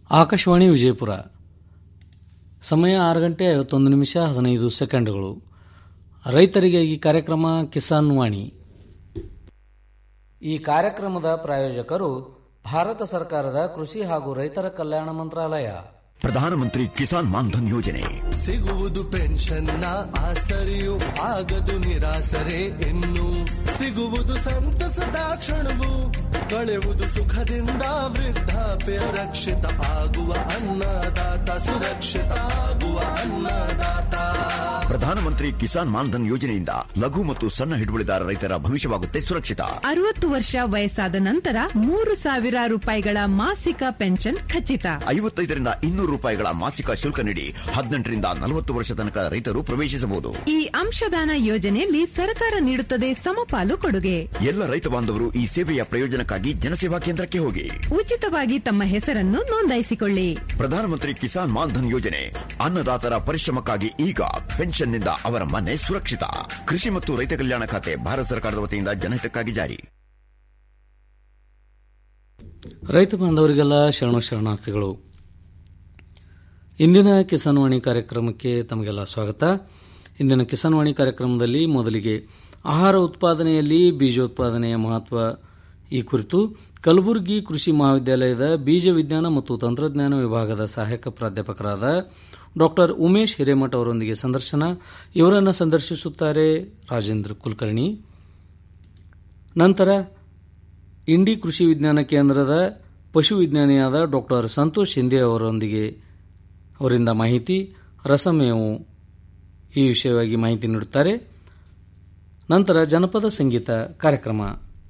ಆಕಾಶವಾಣಿ ವಿಜಯಪುರ ಸಮಯ ಆರು ಗಂಟೆ ಐವತ್ತೊಂದು ನಿಮಿಷ ಹದಿನೈದು ಸೆಕೆಂಡ್ಗಳು ರೈತರಿಗೆ ಈ ಕಾರ್ಯಕ್ರಮ ಕಿಸಾನ್ ವಾಣಿ ಈ ಕಾರ್ಯಕ್ರಮದ ಪ್ರಾಯೋಜಕರು ಭಾರತ ಸರ್ಕಾರದ ಕೃಷಿ ಹಾಗೂ ರೈತರ ಕಲ್ಯಾಣ ಮಂತ್ರಾಲಯ ಪ್ರಧಾನಮಂತ್ರಿ ಕಿಸಾನ್ ಮಾನ್ಧನ್ ಯೋಜನೆ ಸಿಗುವುದು ಪೆನ್ಷನ್ನ ಆಸರೆಯು ಆಗದು ನಿರಾಸರೆ ಇನ್ನು ಸಿಗುವುದು ಸಂತಸದ ಕ್ಷಣವು ಕಳೆಯುವುದು ಸುಖದಿಂದ ವೃದ್ಧಾಪ್ಯ ರಕ್ಷಿತ ಆಗುವ ಅನ್ನದಾತ ಸುರಕ್ಷಿತ ಆಗುವ ಅನ್ನದಾತ ಪ್ರಧಾನಮಂತ್ರಿ ಕಿಸಾನ್ ಮಾನ್ಧನ್ ಯೋಜನೆಯಿಂದ ಲಘು ಮತ್ತು ಸಣ್ಣ ಹಿಡುವಳಿದಾರ ರೈತರ ಭವಿಷ್ಯವಾಗುತ್ತೆ ಸುರಕ್ಷಿತ ಅರವತ್ತು ವರ್ಷ ವಯಸ್ಸಾದ ನಂತರ ಮೂರು ಸಾವಿರ ರೂಪಾಯಿಗಳ ಮಾಸಿಕ ಪೆನ್ಷನ್ ಖಚಿತ ಐವತ್ತೈದರಿಂದ ಇನ್ನೂರು ರೂಪಾಯಿಗಳ ಮಾಸಿಕ ಶುಲ್ಕ ನೀಡಿ ಹದಿನೆಂಟರಿಂದ ನಲವತ್ತು ವರ್ಷ ತನಕ ರೈತರು ಪ್ರವೇಶಿಸಬಹುದು ಈ ಅಂಶದಾನ ಯೋಜನೆಯಲ್ಲಿ ಸರ್ಕಾರ ನೀಡುತ್ತದೆ ಸಮಪಾಲು ಕೊಡುಗೆ ಎಲ್ಲ ರೈತ ಬಾಂಧವರು ಈ ಸೇವೆಯ ಪ್ರಯೋಜನಕ್ಕಾಗಿ ಜನಸೇವಾ ಕೇಂದ್ರಕ್ಕೆ ಹೋಗಿ ಉಚಿತವಾಗಿ ತಮ್ಮ ಹೆಸರನ್ನು ನೋಂದಾಯಿಸಿಕೊಳ್ಳಿ ಪ್ರಧಾನಮಂತ್ರಿ ಕಿಸಾನ್ ಮಾನ್ಧನ್ ಯೋಜನೆ ಅನ್ನದಾತರ ಪರಿಶ್ರಮಕ್ಕಾಗಿ ಈಗ ಪೆನ್ಷನ್ನಿಂದ ಅವರ ಮನೆ ಸುರಕ್ಷಿತ ಕೃಷಿ ಮತ್ತು ರೈತ ಕಲ್ಯಾಣ ಖಾತೆ ಭಾರತ ಸರ್ಕಾರದ ವತಿಯಿಂದ ಜನಹಿತಕ್ಕಾಗಿ ಜಾರಿ ರೈತ ಬಾಂಧವರಿಗೆಲ್ಲ ಶರಣು ಶರಣಾರ್ಥಿಗಳು ಇಂದಿನ ಕಿಸಾನ್ ವಾಣಿ ಕಾರ್ಯಕ್ರಮಕ್ಕೆ ತಮಗೆಲ್ಲ ಸ್ವಾಗತ ಇಂದಿನ ಕಿಸಾನ್ ವಾಣಿ ಕಾರ್ಯಕ್ರಮದಲ್ಲಿ ಮೊದಲಿಗೆ ಆಹಾರ ಉತ್ಪಾದನೆಯಲ್ಲಿ ಬೀಜೋತ್ಪಾದನೆಯ ಮಹತ್ವ ಈ ಕುರಿತು ಕಲಬುರಗಿ ಕೃಷಿ ಮಹಾವಿದ್ಯಾಲಯದ ಬೀಜ ವಿಜ್ಞಾನ ಮತ್ತು ತಂತ್ರಜ್ಞಾನ ವಿಭಾಗದ ಸಹಾಯಕ ಪ್ರಾಧ್ಯಾಪಕರಾದ ಡಾಕ್ಟರ್ ಉಮೇಶ್ ಹಿರೇಮಠ ಅವರೊಂದಿಗೆ ಸಂದರ್ಶನ ಇವರನ್ನು ಸಂದರ್ಶಿಸುತ್ತಾರೆ ರಾಜೇಂದ್ರ ಕುಲಕರ್ಣಿ ನಂತರ ಇಂಡಿ ಕೃಷಿ ವಿಜ್ಞಾನ ಕೇಂದ್ರದ ಪಶು ವಿಜ್ಞಾನಿಯಾದ ಡಾಕ್ಟರ್ ಸಂತೋಷ್ ಶಿಂದೆ ಅವರೊಂದಿಗೆ ಅವರಿಂದ ಮಾಹಿತಿ ರಸಮೇವು ಈ ವಿಷಯವಾಗಿ ಮಾಹಿತಿ ನೀಡುತ್ತಾರೆ ನಂತರ ಜನಪದ ಸಂಗೀತ ಕಾರ್ಯಕ್ರಮ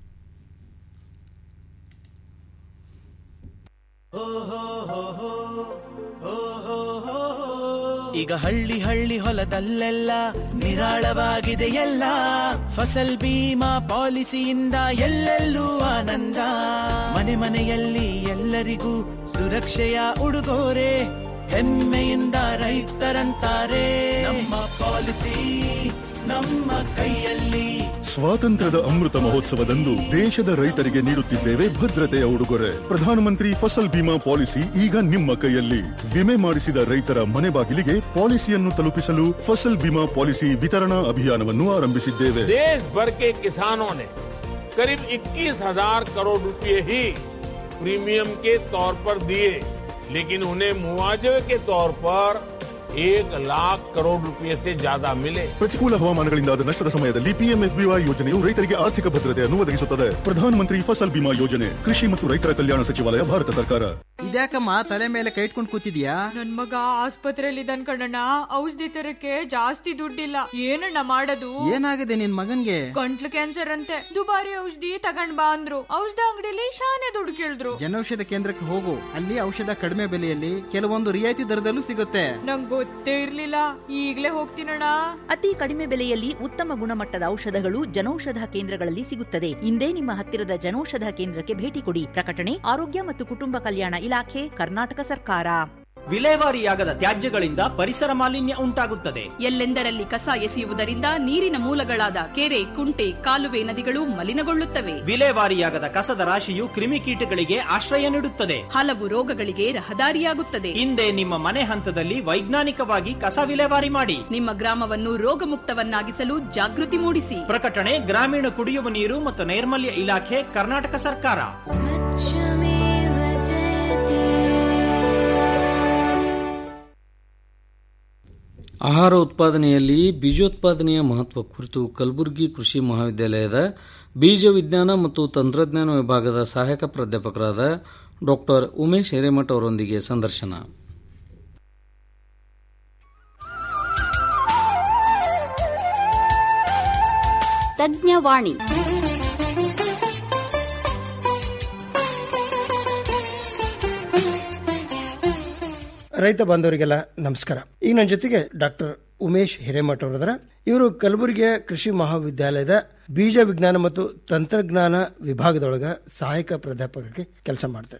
ಈಗ ಹಳ್ಳಿ ಹಳ್ಳಿ ಹೊಲದಲ್ಲೆಲ್ಲ ನಿರಾಳವಾಗಿದೆ ಎಲ್ಲ ಫಸಲ್ ಬೀಮಾ ಪಾಲಿಸಿಯಿಂದ ಎಲ್ಲೆಲ್ಲೂ ಆನಂದ ಮನೆ ಮನೆಯಲ್ಲಿ ಎಲ್ಲರಿಗೂ ಸುರಕ್ಷೆಯ ಉಡುಗೊರೆ ಹೆಮ್ಮೆಯಿಂದ ರೈತರಂತಾರೆ ನಮ್ಮ ಪಾಲಿಸಿ ನಮ್ಮ ಕೈಯಲ್ಲಿ ಸ್ವಾತಂತ್ರ್ಯದ ಅಮೃತ ಮಹೋತ್ಸವದಂದು ದೇಶದ ರೈತರಿಗೆ ನೀಡುತ್ತಿದ್ದೇವೆ ಭದ್ರತೆಯ ಉಡುಗೊರೆ ಪ್ರಧಾನಮಂತ್ರಿ ಫಸಲ್ ಬಿಮಾ ಪಾಲಿಸಿ ಈಗ ನಿಮ್ಮ ಕೈಯಲ್ಲಿ ವಿಮೆ ಮಾಡಿಸಿದ ರೈತರ ಮನೆ ಬಾಗಿಲಿಗೆ ಪಾಲಿಸಿಯನ್ನು ತಲುಪಿಸಲು ಫಸಲ್ ಬಿಮಾ ಪಾಲಿಸಿ ವಿತರಣಾ ಅಭಿಯಾನವನ್ನು ಆರಂಭಿಸಿದ್ದೇವೆ देश भर के किसानों ने करीब 21,000 करोड़ रुपए ही प्रीमियम के तौर पर दिए लेकिन उन्हें मुआवजे के तौर पर एक लाख करोड़ रुपए से ज्यादा मिले ಪ್ರತಿಕೂಲ ಹವಾಮಾನಗಳಿಂದಾದ ನಷ್ಟದ ಸಮಯದಲ್ಲಿ ಪಿಎಂಎಫ್ಬಿವೈ ಯೋಜನೆಯು ರೈತರಿಗೆ ಆರ್ಥಿಕ ಭದ್ರತೆಯನ್ನು ಒದಗಿಸುತ್ತದೆ ಪ್ರಧಾನಮಂತ್ರಿ ಫಸಲ್ ಬಿಮಾ ಯೋಜನೆ ಕೃಷಿ ಮತ್ತು ರೈತರ ಕಲ್ಯಾಣ ಸಚಿವಾಲಯ ಭಾರತ ಸರ್ಕಾರ ಇದ್ಯಾಕಮ್ಮ ತಲೆ ಮೇಲೆ ಕೈ ಇಟ್ಕೊಂಡು ಕೂತಿದ್ಯಾ ನನ್ ಮಗ ಆಸ್ಪತ್ರೆಯಲ್ಲಿ ಇದ್ದಾನ್ ಕಣಣ್ಣ ಔಷಧಿ ತರಕ್ಕೆ ಜಾಸ್ತಿ ದುಡ್ಡಿಲ್ಲ ಏನಣ್ಣ ಮಾಡೋದು ಏನಾಗಿದೆ ನಿನ್ ಮಗನ್ಗೆ ಗಂಟ್ಲು ಕ್ಯಾನ್ಸರ್ ಅಂತೆ ದುಬಾರಿ ಔಷಧಿ ತಗೊಂಡ್ ಬಾ ಅಂದ್ರು ಔಷಧ ಅಂಗಡಿಲಿ ಶಾನೆ ದುಡ್ಡು ಕೇಳಿದ್ರು ಜನೌಷಧ ಕೇಂದ್ರಕ್ಕೆ ಹೋಗು ಅಲ್ಲಿ ಔಷಧ ಕಡಿಮೆ ಬೆಲೆಯಲ್ಲಿ ಕೆಲವೊಂದು ರಿಯಾಯಿತಿ ದರದಲ್ಲೂ ಸಿಗುತ್ತೆ ನಂಗ್ ಗೊತ್ತೇ ಇರ್ಲಿಲ್ಲ ಈಗ್ಲೇ ಹೋಗ್ತೀನಣ್ಣ ಅತಿ ಕಡಿಮೆ ಬೆಲೆಯಲ್ಲಿ ಉತ್ತಮ ಗುಣಮಟ್ಟದ ಔಷಧಗಳು ಜನೌಷಧ ಕೇಂದ್ರಗಳಲ್ಲಿ ಸಿಗುತ್ತದೆ ಇಂದೇ ನಿಮ್ಮ ಹತ್ತಿರದ ಜನೌಷಧ ಕೇಂದ್ರಕ್ಕೆ ಭೇಟಿ ಕೊಡಿ ಪ್ರಕಟಣೆ ಆರೋಗ್ಯ ಮತ್ತು ಕುಟುಂಬ ಕಲ್ಯಾಣ ಇಲಾಖೆ ಕರ್ನಾಟಕ ಸರ್ಕಾರ ವಿಲೇವಾರಿಯಾಗದ ತ್ಯಾಜ್ಯಗಳಿಂದ ಪರಿಸರ ಮಾಲಿನ್ಯ ಉಂಟಾಗುತ್ತದೆ ಎಲ್ಲೆಂದರಲ್ಲಿ ಕಸ ಎಸೆಯುವುದರಿಂದ ನೀರಿನ ಮೂಲಗಳಾದ ಕೆರೆ ಕುಂಟೆ ಕಾಲುವೆ ನದಿಗಳು ಮಲಿನಗೊಳ್ಳುತ್ತವೆ ವಿಲೇವಾರಿಯಾಗದ ಕಸದ ರಾಶಿಯು ಕ್ರಿಮಿಕೀಟಗಳಿಗೆ ಆಶ್ರಯ ನೀಡುತ್ತದೆ ಹಲವು ರೋಗಗಳಿಗೆ ರಹದಾರಿಯಾಗುತ್ತದೆ ಹಿಂದೆ ನಿಮ್ಮ ಮನೆ ಹಂತದಲ್ಲಿ ವೈಜ್ಞಾನಿಕವಾಗಿ ಕಸ ವಿಲೇವಾರಿ ಮಾಡಿ ನಿಮ್ಮ ಗ್ರಾಮವನ್ನು ರೋಗಮುಕ್ತವನ್ನಾಗಿಸಲು ಜಾಗೃತಿ ಮೂಡಿಸಿ ಪ್ರಕಟಣೆ ಗ್ರಾಮೀಣ ಕುಡಿಯುವ ನೀರು ಮತ್ತು ನೈರ್ಮಲ್ಯ ಇಲಾಖೆ ಕರ್ನಾಟಕ ಸರ್ಕಾರ ಆಹಾರ ಉತ್ಪಾದನೆಯಲ್ಲಿ ಬೀಜೋತ್ಪಾದನೆಯ ಮಹತ್ವ ಕುರಿತು ಕಲಬುರಗಿ ಕೃಷಿ ಮಹಾವಿದ್ಯಾಲಯದ ಬೀಜ ವಿಜ್ಞಾನ ಮತ್ತು ತಂತ್ರಜ್ಞಾನ ವಿಭಾಗದ ಸಹಾಯಕ ಪ್ರಾಧ್ಯಾಪಕರಾದ ಡಾಕ್ಟರ್ ಉಮೇಶ್ ಹಿರೇಮಠ ಅವರೊಂದಿಗೆ ಸಂದರ್ಶನ ತಜ್ಞವಾಣಿ ರೈತ ಬಾಂಧವರಿಗೆಲ್ಲ ನಮಸ್ಕಾರ ಈಗ ನನ್ನ ಜೊತೆಗೆ ಡಾಕ್ಟರ್ ಉಮೇಶ್ ಹಿರೇಮಠ ಅವರದರ ಇವರು ಕಲಬುರಗಿಯ ಕೃಷಿ ಮಹಾವಿದ್ಯಾಲಯದ ಬೀಜ ವಿಜ್ಞಾನ ಮತ್ತು ತಂತ್ರಜ್ಞಾನ ವಿಭಾಗದೊಳಗ ಸಹಾಯಕ ಪ್ರಾಧ್ಯಾಪಕರಿಗೆ ಕೆಲಸ ಮಾಡ್ತಾ ಇದ್ದಾರೆ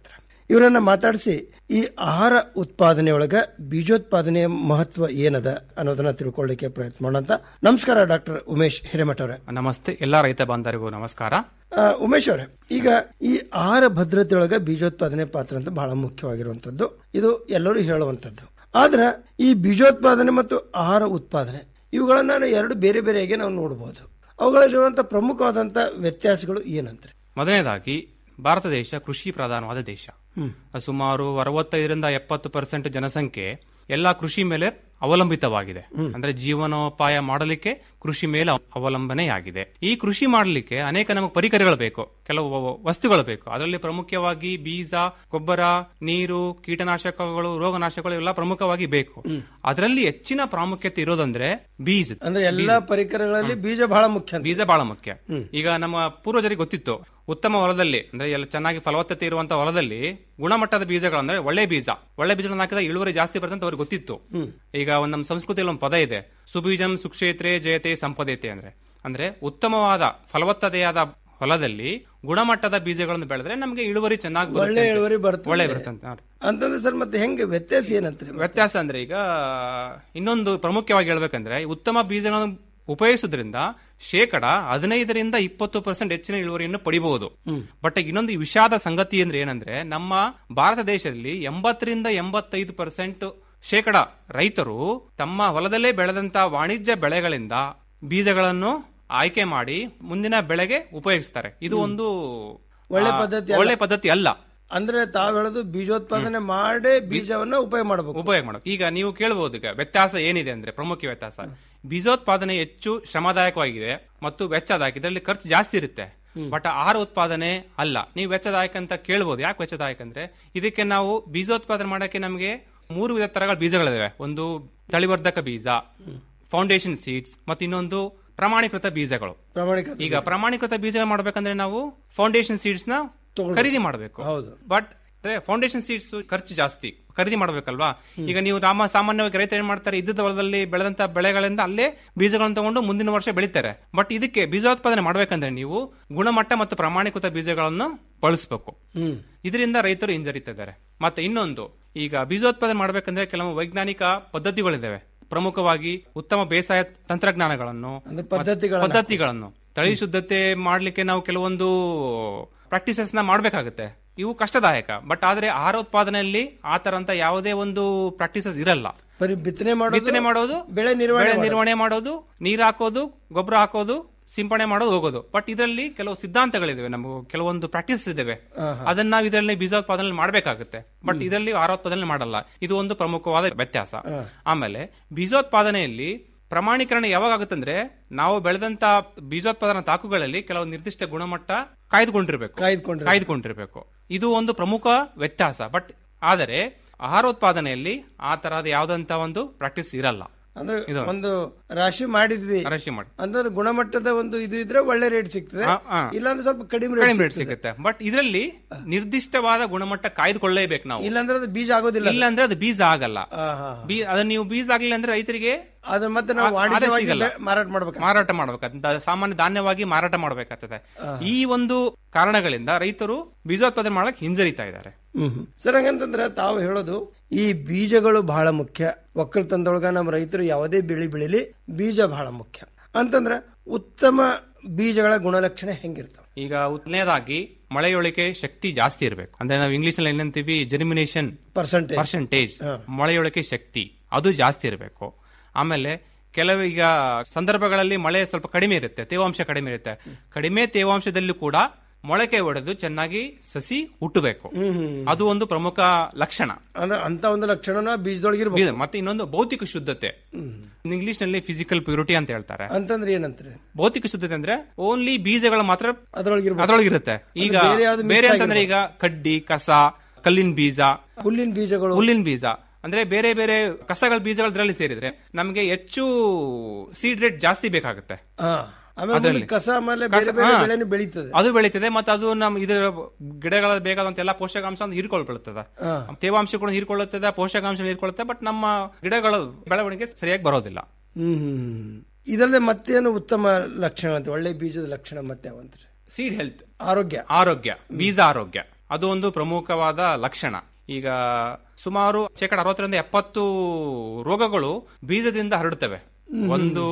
ಇವರನ್ನ ಮಾತಾಡಿಸಿ ಈ ಆಹಾರ ಉತ್ಪಾದನೆಯೊಳಗ ಬೀಜೋತ್ಪಾದನೆಯ ಮಹತ್ವ ಏನದ ಅನ್ನೋದನ್ನ ತಿಳ್ಕೊಳ್ಳಿಕ್ಕೆ ಪ್ರಯತ್ನ ಮಾಡೋಣ ನಮಸ್ಕಾರ ಡಾಕ್ಟರ್ ಉಮೇಶ್ ಹಿರೇಮಠ ಅವರೇ ನಮಸ್ತೆ ಎಲ್ಲ ರೈತ ಬಾಂಧವರಿಗೂ ನಮಸ್ಕಾರ ಆ, ಉಮೇಶ್ ಅವರೇ ಈಗ ಈ ಆಹಾರ ಭದ್ರತೆಯೊಳಗ ಬೀಜೋತ್ಪಾದನೆ ಪಾತ್ರ ಅಂತ ಬಹಳ ಮುಖ್ಯವಾಗಿರುವಂತದ್ದು ಇದು ಎಲ್ಲರೂ ಹೇಳುವಂತದ್ದು ಆದ್ರೆ ಈ ಬೀಜೋತ್ಪಾದನೆ ಮತ್ತು ಆಹಾರ ಉತ್ಪಾದನೆ ಇವುಗಳನ್ನ ನಾವು ಎರಡು ಬೇರೆ ಬೇರೆಯಾಗಿ ನಾವು ನೋಡಬಹುದು ಅವುಗಳಲ್ಲಿರುವಂತಹ ಪ್ರಮುಖವಾದಂತ ವ್ಯತ್ಯಾಸಗಳು ಏನಂತ್ರಿ ಮೊದಲನೇದಾಗಿ ಭಾರತ ದೇಶ ಕೃಷಿ ಪ್ರಧಾನವಾದ ದೇಶ ಹ್ಮ್. ಸುಮಾರು ಅರವತ್ತೈದರಿಂದ ಎಪ್ಪತ್ತು ಪರ್ಸೆಂಟ್ ಜನಸಂಖ್ಯೆ ಎಲ್ಲ ಕೃಷಿ ಮೇಲೆ ಅವಲಂಬಿತವಾಗಿದೆ ಅಂದ್ರೆ ಜೀವನೋಪಾಯ ಮಾಡಲಿಕ್ಕೆ ಕೃಷಿ ಮೇಲೆ ಅವಲಂಬನೆಯಾಗಿದೆ ಈ ಕೃಷಿ ಮಾಡಲಿಕ್ಕೆ ಅನೇಕ ನಮಗೆ ಪರಿಕರಗಳು ಬೇಕು ಕೆಲವು ವಸ್ತುಗಳು ಬೇಕು ಅದರಲ್ಲಿ ಪ್ರಮುಖವಾಗಿ ಬೀಜ ಗೊಬ್ಬರ ನೀರು ಕೀಟನಾಶಕಗಳು ರೋಗನಾಶಕಗಳು ಎಲ್ಲ ಪ್ರಮುಖವಾಗಿ ಬೇಕು ಅದರಲ್ಲಿ ಹೆಚ್ಚಿನ ಪ್ರಾಮುಖ್ಯತೆ ಇರೋದಂದ್ರೆ ಬೀಜ ಅಂದ್ರೆ ಎಲ್ಲಾ ಪರಿಕರಗಳಲ್ಲಿ ಬೀಜ ಬಹಳ ಮುಖ್ಯ ಅಂತ. ಬೀಜ ಬಹಳ ಮುಖ್ಯ ಈಗ ನಮ್ಮ ಪೂರ್ವಜರಿಗೆ ಗೊತ್ತಿತ್ತು ಉತ್ತಮ ಹೊಲದಲ್ಲಿ ಅಂದ್ರೆ ಎಲ್ಲ ಚೆನ್ನಾಗಿ ಫಲವತ್ತತೆ ಇರುವಂತಹ ಹೊಲದಲ್ಲಿ ಗುಣಮಟ್ಟದ ಬೀಜಗಳಂದ್ರೆ ಒಳ್ಳೆ ಬೀಜ ಒಳ್ಳೆ ಬೀಜಗಳನ್ನ ಹಾಕಿದಾಗ ಇಳುವರಿ ಜಾಸ್ತಿ ಬರುತ್ತೆ ಅಂತ ಅವ್ರಿಗೆ ಗೊತ್ತಿತ್ತು ಈಗ ಒಂದ್ ನಮ್ಮ ಸಂಸ್ಕೃತಿಯಲ್ಲಿ ಒಂದು ಪದ ಇದೆ ಸುಬೀಜಂ ಸುಕ್ಷೇತ್ರೆ ಜಯತೆ ಸಂಪದೇತೆ ಅಂದ್ರೆ ಅಂದ್ರೆ ಉತ್ತಮವಾದ ಫಲವತ್ತತೆಯಾದ ಹೊಲದಲ್ಲಿ ಗುಣಮಟ್ಟದ ಬೀಜಗಳನ್ನು ಬೆಳೆದ್ರೆ ನಮಗೆ ಇಳುವರಿ ಚೆನ್ನಾಗಿ ಬರುತ್ತೆ ಒಳ್ಳೆ ಅಂತ. ಇಳುವರಿ ಬರ್ತದೆ. ಒಳ್ಳೆ ಬರುತ್ತೆ ಅಂತ ನೋಡಿ. ಅಂತಂದ್ರೆ ಸರ್ ಮತ್ತೆ ಹೆಂಗೆ ವ್ಯತ್ಯಾಸ ಏನಂತ್ರಿ ವ್ಯತ್ಯಾಸ ಅಂದ್ರೆ ಈಗ ಇನ್ನೊಂದು ಪ್ರಮುಖವಾಗಿ ಹೇಳ್ಬೇಕಂದ್ರೆ ಈ ಉತ್ತಮ ಬೀಜಗಳನ್ನು ಉಪಯೋಗಿಸೋದ್ರಿಂದ ಶೇಕಡ ಹದಿನೈದರಿಂದ ಇಪ್ಪತ್ತು ಪರ್ಸೆಂಟ್ ಹೆಚ್ಚಿನ ಇಳುವರಿಯನ್ನು ಪಡಿಬಹುದು ಬಟ್ ಇನ್ನೊಂದು ವಿಷಾದ ಸಂಗತಿ ಅಂದ್ರೆ ಏನಂದ್ರೆ ನಮ್ಮ ಭಾರತ ದೇಶದಲ್ಲಿ ಎಂಬತ್ತರಿಂದ ಎಂಬತ್ತೈದು ಪರ್ಸೆಂಟ್ ಶೇಕಡ ರೈತರು ತಮ್ಮ ಹೊಲದಲ್ಲೇ ಬೆಳೆದಂತ ವಾಣಿಜ್ಯ ಬೆಳೆಗಳಿಂದ ಬೀಜಗಳನ್ನು ಆಯ್ಕೆ ಮಾಡಿ ಮುಂದಿನ ಬೆಳೆಗೆ ಉಪಯೋಗಿಸ್ತಾರೆ ಇದು ಒಂದು ಒಳ್ಳೆ ಆ, ಪದ್ಧತಿ ಅಲ್ಲ. ಒಳ್ಳೆ ಪದ್ಧತಿ ಅಲ್ಲ ಅಂದ್ರೆ ತಾವ್ ಹೇಳೋದು ಬೀಜೋತ್ಪಾದನೆ ಮಾಡೇ ಬೀಜವನ್ನ ಉಪಯೋಗ ಮಾಡಬೇಕು ಉಪಯೋಗ ಮಾಡೋದು ಈಗ ನೀವು ಕೇಳಬಹುದು ಈಗ ವ್ಯತ್ಯಾಸ ಏನಿದೆ ಅಂದ್ರೆ ಪ್ರಮುಖ ವ್ಯತ್ಯಾಸ ಬೀಜೋತ್ಪಾದನೆ ಹೆಚ್ಚು ಶ್ರಮದಾಯಕವಾಗಿದೆ ಮತ್ತು ವೆಚ್ಚದಾಯಕ ಇದರಲ್ಲಿ ಖರ್ಚು ಜಾಸ್ತಿ ಇರುತ್ತೆ ಬಟ್ ಆಹಾರ ಉತ್ಪಾದನೆ ಅಲ್ಲ ನೀವು ವೆಚ್ಚದಾಯಕ ಅಂತ ಕೇಳ್ಬೋದು ಯಾಕೆ ವೆಚ್ಚದಾಯಕ ಅಂದ್ರೆ ಇದಕ್ಕೆ ನಾವು ಬೀಜೋತ್ಪಾದನೆ ಮಾಡಕ್ಕೆ ನಮಗೆ ಮೂರು ವಿಧ ತರಗಳ ಬೀಜಗಳಿವೆ ಒಂದು ತಳಿವರ್ಧಕ ಬೀಜ ಫೌಂಡೇಶನ್ ಸೀಡ್ಸ್ ಮತ್ತು ಇನ್ನೊಂದು ಪ್ರಮಾಣೀಕೃತ ಬೀಜಗಳು ಪ್ರಾಮಾಣಿಕ ಈಗ ಪ್ರಮಾಣೀಕೃತ ಬೀಜ ಮಾಡ್ಬೇಕಂದ್ರೆ ನಾವು ಫೌಂಡೇಶನ್ ಸೀಡ್ಸ್ ನ ಖರೀದಿ ಮಾಡಬೇಕು ಹೌದು. ಬಟ್ ಫೌಂಡೇಶನ್ ಸೀಡ್ಸ್ ಖರ್ಚು ಜಾಸ್ತಿ ಖರೀದಿ ಮಾಡ್ಬೇಕಲ್ವಾ ಈಗ ನೀವು ರಾಮ ಸಾಮಾನ್ಯವಾಗಿ ರೈತರು ಏನ್ ಮಾಡ್ತಾರೆ ಇದ್ದದ ಹೊಲದಲ್ಲಿ ಬೆಳೆದಂತ ಬೆಳೆಗಳಿಂದ ಅಲ್ಲೇ ಬೀಜಗಳನ್ನು ತಗೊಂಡು ಮುಂದಿನ ವರ್ಷ ಬೆಳಿತಾರೆ ಬಟ್ ಇದಕ್ಕೆ ಬೀಜೋತ್ಪಾದನೆ ಮಾಡ್ಬೇಕಂದ್ರೆ ನೀವು ಗುಣಮಟ್ಟ ಮತ್ತು ಪ್ರಮಾಣೀಕೃತ ಬೀಜಗಳನ್ನು ಬಳಸಬೇಕು ಹ್ಮ್ ಇದರಿಂದ ರೈತರು ಹಿಂಜರಿತಿದ್ದಾರೆ ಮತ್ತೆ ಇನ್ನೊಂದು ಈಗ ಬೀಜೋತ್ಪಾದನೆ ಮಾಡ್ಬೇಕಂದ್ರೆ ಕೆಲವು ವೈಜ್ಞಾನಿಕ ಪದ್ಧತಿಗಳಿದಾವೆ ಪ್ರಮುಖವಾಗಿ ಉತ್ತಮ ಬೇಸಾಯ ತಂತ್ರಜ್ಞಾನಗಳನ್ನು ಅಂದ್ರೆ ಪದ್ಧತಿಗಳನ್ನ ಪದ್ಧತಿಗಳನ್ನು ತಳಿ ಶುದ್ಧತೆ ಮಾಡ್ಲಿಕ್ಕೆ ನಾವು ಕೆಲವೊಂದು ಪ್ರಾಕ್ಟೀಸಸ್ ನ ಮಾಡ್ಬೇಕಾಗುತ್ತೆ ಇವು ಕಷ್ಟದಾಯಕ ಬಟ್ ಆದ್ರೆ ಆಹಾರ ಉತ್ಪಾದನೆಯಲ್ಲಿ ಆ ತರ ಅಂತ ಯಾವುದೇ ಒಂದು ಪ್ರಾಕ್ಟೀಸಸ್ ಇರಲ್ಲ ಬರೀ ಬಿತ್ತನೆ ಮಾಡೋದು ಬಿತ್ತನೆ ಮಾಡೋದು ಬೆಳೆ ನಿರ್ವಹಣೆ ಬೆಳೆ ಮಾಡೋದು. ನಿರ್ವಹಣೆ ಮಾಡೋದು ನೀರ್ ಹಾಕೋದು ಗೊಬ್ಬರ ಹಾಕೋದು ಸಿಂಪಡಣೆ ಮಾಡೋದು ಹೋಗೋದು ಬಟ್ ಇದರಲ್ಲಿ ಕೆಲವು ಸಿದ್ಧಾಂತಗಳಿದಾವೆ ನಮಗೆ ಕೆಲವೊಂದು ಪ್ರಾಕ್ಟೀಸ್ ಇದಾವೆ ಆಹಾ. ಅದನ್ನ ನಾವು ಇದರಲ್ಲಿ ಬೀಜೋತ್ಪಾದನೆ ಮಾಡಬೇಕಾಗುತ್ತೆ ಬಟ್ ಇದರಲ್ಲಿ ಆಹಾರೋತ್ಪಾದನೆ ಮಾಡಲ್ಲ ಇದು ಒಂದು ಪ್ರಮುಖವಾದ ವ್ಯತ್ಯಾಸ ಆಮೇಲೆ ಬೀಜೋತ್ಪಾದನೆಯಲ್ಲಿ ಪ್ರಮಾಣೀಕರಣ ಯಾವಾಗ ಆಗುತ್ತಂದ್ರೆ ನಾವು ಬೆಳೆದಂತ ಬೀಜೋತ್ಪಾದನಾ ತಾಕುಗಳಲ್ಲಿ ಕೆಲವು ನಿರ್ದಿಷ್ಟ ಗುಣಮಟ್ಟ ಕಾಯ್ದುಕೊಂಡಿರ್ಬೇಕು ಕಾಯ್ದುಕೊಂಡಿರ್ಬೇಕು. ಕಾಯ್ದುಕೊಂಡಿರ್ಬೇಕು ಇದು ಒಂದು ಪ್ರಮುಖ ವ್ಯತ್ಯಾಸ ಬಟ್ ಆದರೆ ಆಹಾರೋತ್ಪಾದನೆಯಲ್ಲಿ ಆ ತರಹದ ಯಾವ್ದಂತ ಒಂದು ಪ್ರಾಕ್ಟೀಸ್ ಇರಲ್ಲ ಅಂದ್ರೆ ಇದು. ಒಂದು ರಾಶಿ ಮಾಡಿದ್ವಿ ರಾಶಿ ಮಾಡಿ ಅಂದ್ರೆ ಗುಣಮಟ್ಟದ ಒಂದು ಇದು ಇದ್ರೆ ಒಳ್ಳೆ ರೇಟ್ ಸಿಗ್ತದೆ ಆ, ಆ. ಇಲ್ಲಾಂದ್ರೆ ಸ್ವಲ್ಪ ಕಡಿಮೆ ಕಡಿಮೆ ರೇಟ್ ರೇಟ್ ಸಿಗ್ತದೆ ಸಿಗುತ್ತೆ ಬಟ್ ಇದರಲ್ಲಿ ನಿರ್ದಿಷ್ಟವಾದ ಗುಣಮಟ್ಟ ಕಾಯ್ದುಕೊಳ್ಳೇಬೇಕು ನಾವು ಇಲ್ಲಾಂದ್ರೆ ಅದು ಬೀಜ ಆಗೋದಿಲ್ಲ ಇಲ್ಲ ಅಂದ್ರೆ ಅದು ಬೀಜ ಆಗಲ್ಲ ಬೀ- ಅದನ್ನ ನೀವು ಬೀಜ ಆಗ್ಲಿಲ್ಲ ಅಂದ್ರೆ ರೈತರಿಗೆ ಅದ್ರ ಮತ್ತೆ ನಾವು ಆ- ವಾಣಿಜ್ಯವಾಗಿ ಆದಾಯ ಸಿಗಲ್ಲ. ಬೆ- ಮಾರಾಟ ಮಾಡ್ಬೇಕು ಮಾರಾಟ ಮಾಡ್ಬೇಕಾಗ್ತದೆ ಸಾಮಾನ್ಯ ಧಾನ್ಯವಾಗಿ ಮಾರಾಟ ಮಾಡ್ಬೇಕಾಗ್ತದೆ ಈ ಒಂದು ಕಾರಣಗಳಿಂದ ರೈತರು ಬೀಜೋತ್ಪಾದನೆ ಮಾಡಕ್ ಹಿಂಜರಿತಾ ಇದ್ದಾರೆ ಹ್ಮ್ ಸರ್ ಹಂಗಂತಂದ್ರೆ ತಾವು ಹೇಳೋದು ಈ ಬೀಜಗಳು ಬಹಳ ಮುಖ್ಯ ಒಕ್ಕಲ್ತನದೊಳಗ ನಮ್ಮ ರೈತರು ಯಾವುದೇ ಬೆಳೆ ಬೆಳಿಲಿ ಬೀಜ ಬಹಳ ಮುಖ್ಯ ಅಂತಂದ್ರೆ ಉತ್ತಮ ಬೀಜಗಳ ಗುಣಲಕ್ಷಣ ಹೆಂಗಿರ್ತಾವ ಈಗ ಉತ್ತನೇದಾಗಿ ಮಳೆಯೊಳಿಕೆ ಶಕ್ತಿ ಜಾಸ್ತಿ ಇರಬೇಕು ಅಂದ್ರೆ ನಾವು ಇಂಗ್ಲಿಷ್ ಅಲ್ಲಿ ಏನಂತೀವಿ ಜರ್ಮಿನೇಷನ್ ಪರ್ಸೆಂಟೇಜ್ ಪರ್ಸೆಂಟೇಜ್ ಮಳೆಯೊಳಕೆ ಶಕ್ತಿ ಅದು ಜಾಸ್ತಿ ಇರಬೇಕು ಆಮೇಲೆ ಕೆಲವು ಈಗ ಸಂದರ್ಭಗಳಲ್ಲಿ ಮಳೆ ಸ್ವಲ್ಪ ಕಡಿಮೆ ಇರುತ್ತೆ ತೇವಾಂಶ ಕಡಿಮೆ ಇರುತ್ತೆ ಕಡಿಮೆ ತೇವಾಂಶದಲ್ಲೂ ಕೂಡ ಮೊಳಕೆ ಒಡೆದು ಚೆನ್ನಾಗಿ ಸಸಿ ಹುಟ್ಟಬೇಕು ಅದು ಒಂದು ಪ್ರಮುಖ ಲಕ್ಷಣ ಅಂದ್ರೆ ಅಂತ ಒಂದು ಲಕ್ಷಣನ ಬೀಜದೊಳಗೆ ಇರ್ಬೇಕು ಬೀಜ- ಮತ್ತೆ ಇನ್ನೊಂದು ಭೌತಿಕ ಶುದ್ಧತೆ ಇಂಗ್ಲಿಷ್ ನಲ್ಲಿ ಫಿಸಿಕಲ್ ಪ್ಯೂರಿಟಿ ಅಂತ ಹೇಳ್ತಾರೆ ಅಂತಂದ್ರೆ ಏನಂತಾರೆ ಭೌತಿಕ ಶುದ್ಧತೆ ಅಂದ್ರೆ ಓನ್ಲಿ ಬೀಜಗಳು ಮಾತ್ರ ಅದ್ರೊಳಗೆ ಅದ್ರೊಳಗಿರುತ್ತೆ ಈಗ ಅಂದ್ರೆ ಬೇರೆ ಯಾವ್ದು mix ಬೇರೆ ಅಂತಂದ್ರೆ ಈಗ ಕಡ್ಡಿ ಕಸ ಕಲ್ಲಿನ ಬೀಜ ಹುಲ್ಲಿನ ಬೀಜಗಳು ಹುಲ್ಲಿನ ಬೀಜ ಅಂದ್ರೆ ಬೇರೆ ಬೇರೆ ಕಸಗಳ ಬೀಜಗಳು ಇದರಲ್ಲಿ ಸೇರಿದ್ರೆ ನಮಗೆ ಹೆಚ್ಚು ಸೀಡ್ ರೇಟ್ ಜಾಸ್ತಿ ಬೇಕಾಗುತ್ತೆ ಹಾ ಆಮೇಲೆ ಅದ್ರಲ್ಲಿ. ಮುಂದೆ ಕಸ ಆಮೇಲೆ ಕಸ- ಬೇರೆ ಬೇರೆ ಹಾ. ಬೆಳೆನೂ ಬೆಳೀತದೆ ಅದು ಬೆಳೀತದೆ ಮತ್ತೆ ಅದು ನಮ್ ಇದರ ಗಿಡಗಳ ಬೇಕಾದಂತ ಎಲ್ಲ ಪೋಷಕಾಂಶ ಹೀರ್ಕೊಳ್ಬಿಡುತ್ತದೆ ಹಾ. ತೇವಾಂಶ ಕೂಡ ಹೀರ್ಕೊಳ್ಳುತ್ತದೆ ಪೋಷಕಾಂಶ ಹೀರ್ಕೊಳ್ಳುತ್ತೆ ಬಟ್ ನಮ್ಮ ಗಿಡಗಳ ಬೆಳವಣಿಗೆ ಸರಿಯಾಗಿ ಬರೋದಿಲ್ಲ ಹ್ಮ್ ಹ್ಮ್, ಹ್ಮ್. ಇದಲ್ಲದೆ ಮತ್ತೇನು ಉತ್ತಮ ಲಕ್ಷಣ ಅಂತ ಒಳ್ಳೆ ಬೀಜದ ಲಕ್ಷಣ ಮತ್ತೆ ಯಾವಂತ್ರಿ ಸೀಡ್ ಹೆಲ್ತ್ ಆರೋಗ್ಯ ಆರೋಗ್ಯ ಬೀಜ ಆರೋಗ್ಯ ಅದು ಒಂದು ಪ್ರಮುಖವಾದ ಲಕ್ಷಣ ಈಗ ಸುಮಾರು ಶೇಕಡ ಅರವತ್ತರಿಂದ ಎಪ್ಪತ್ತು ರೋಗಗಳು ಬೀಜದಿಂದ ಹರಡುತ್ತವೆ ಹ್ಮ್. ಒಂದು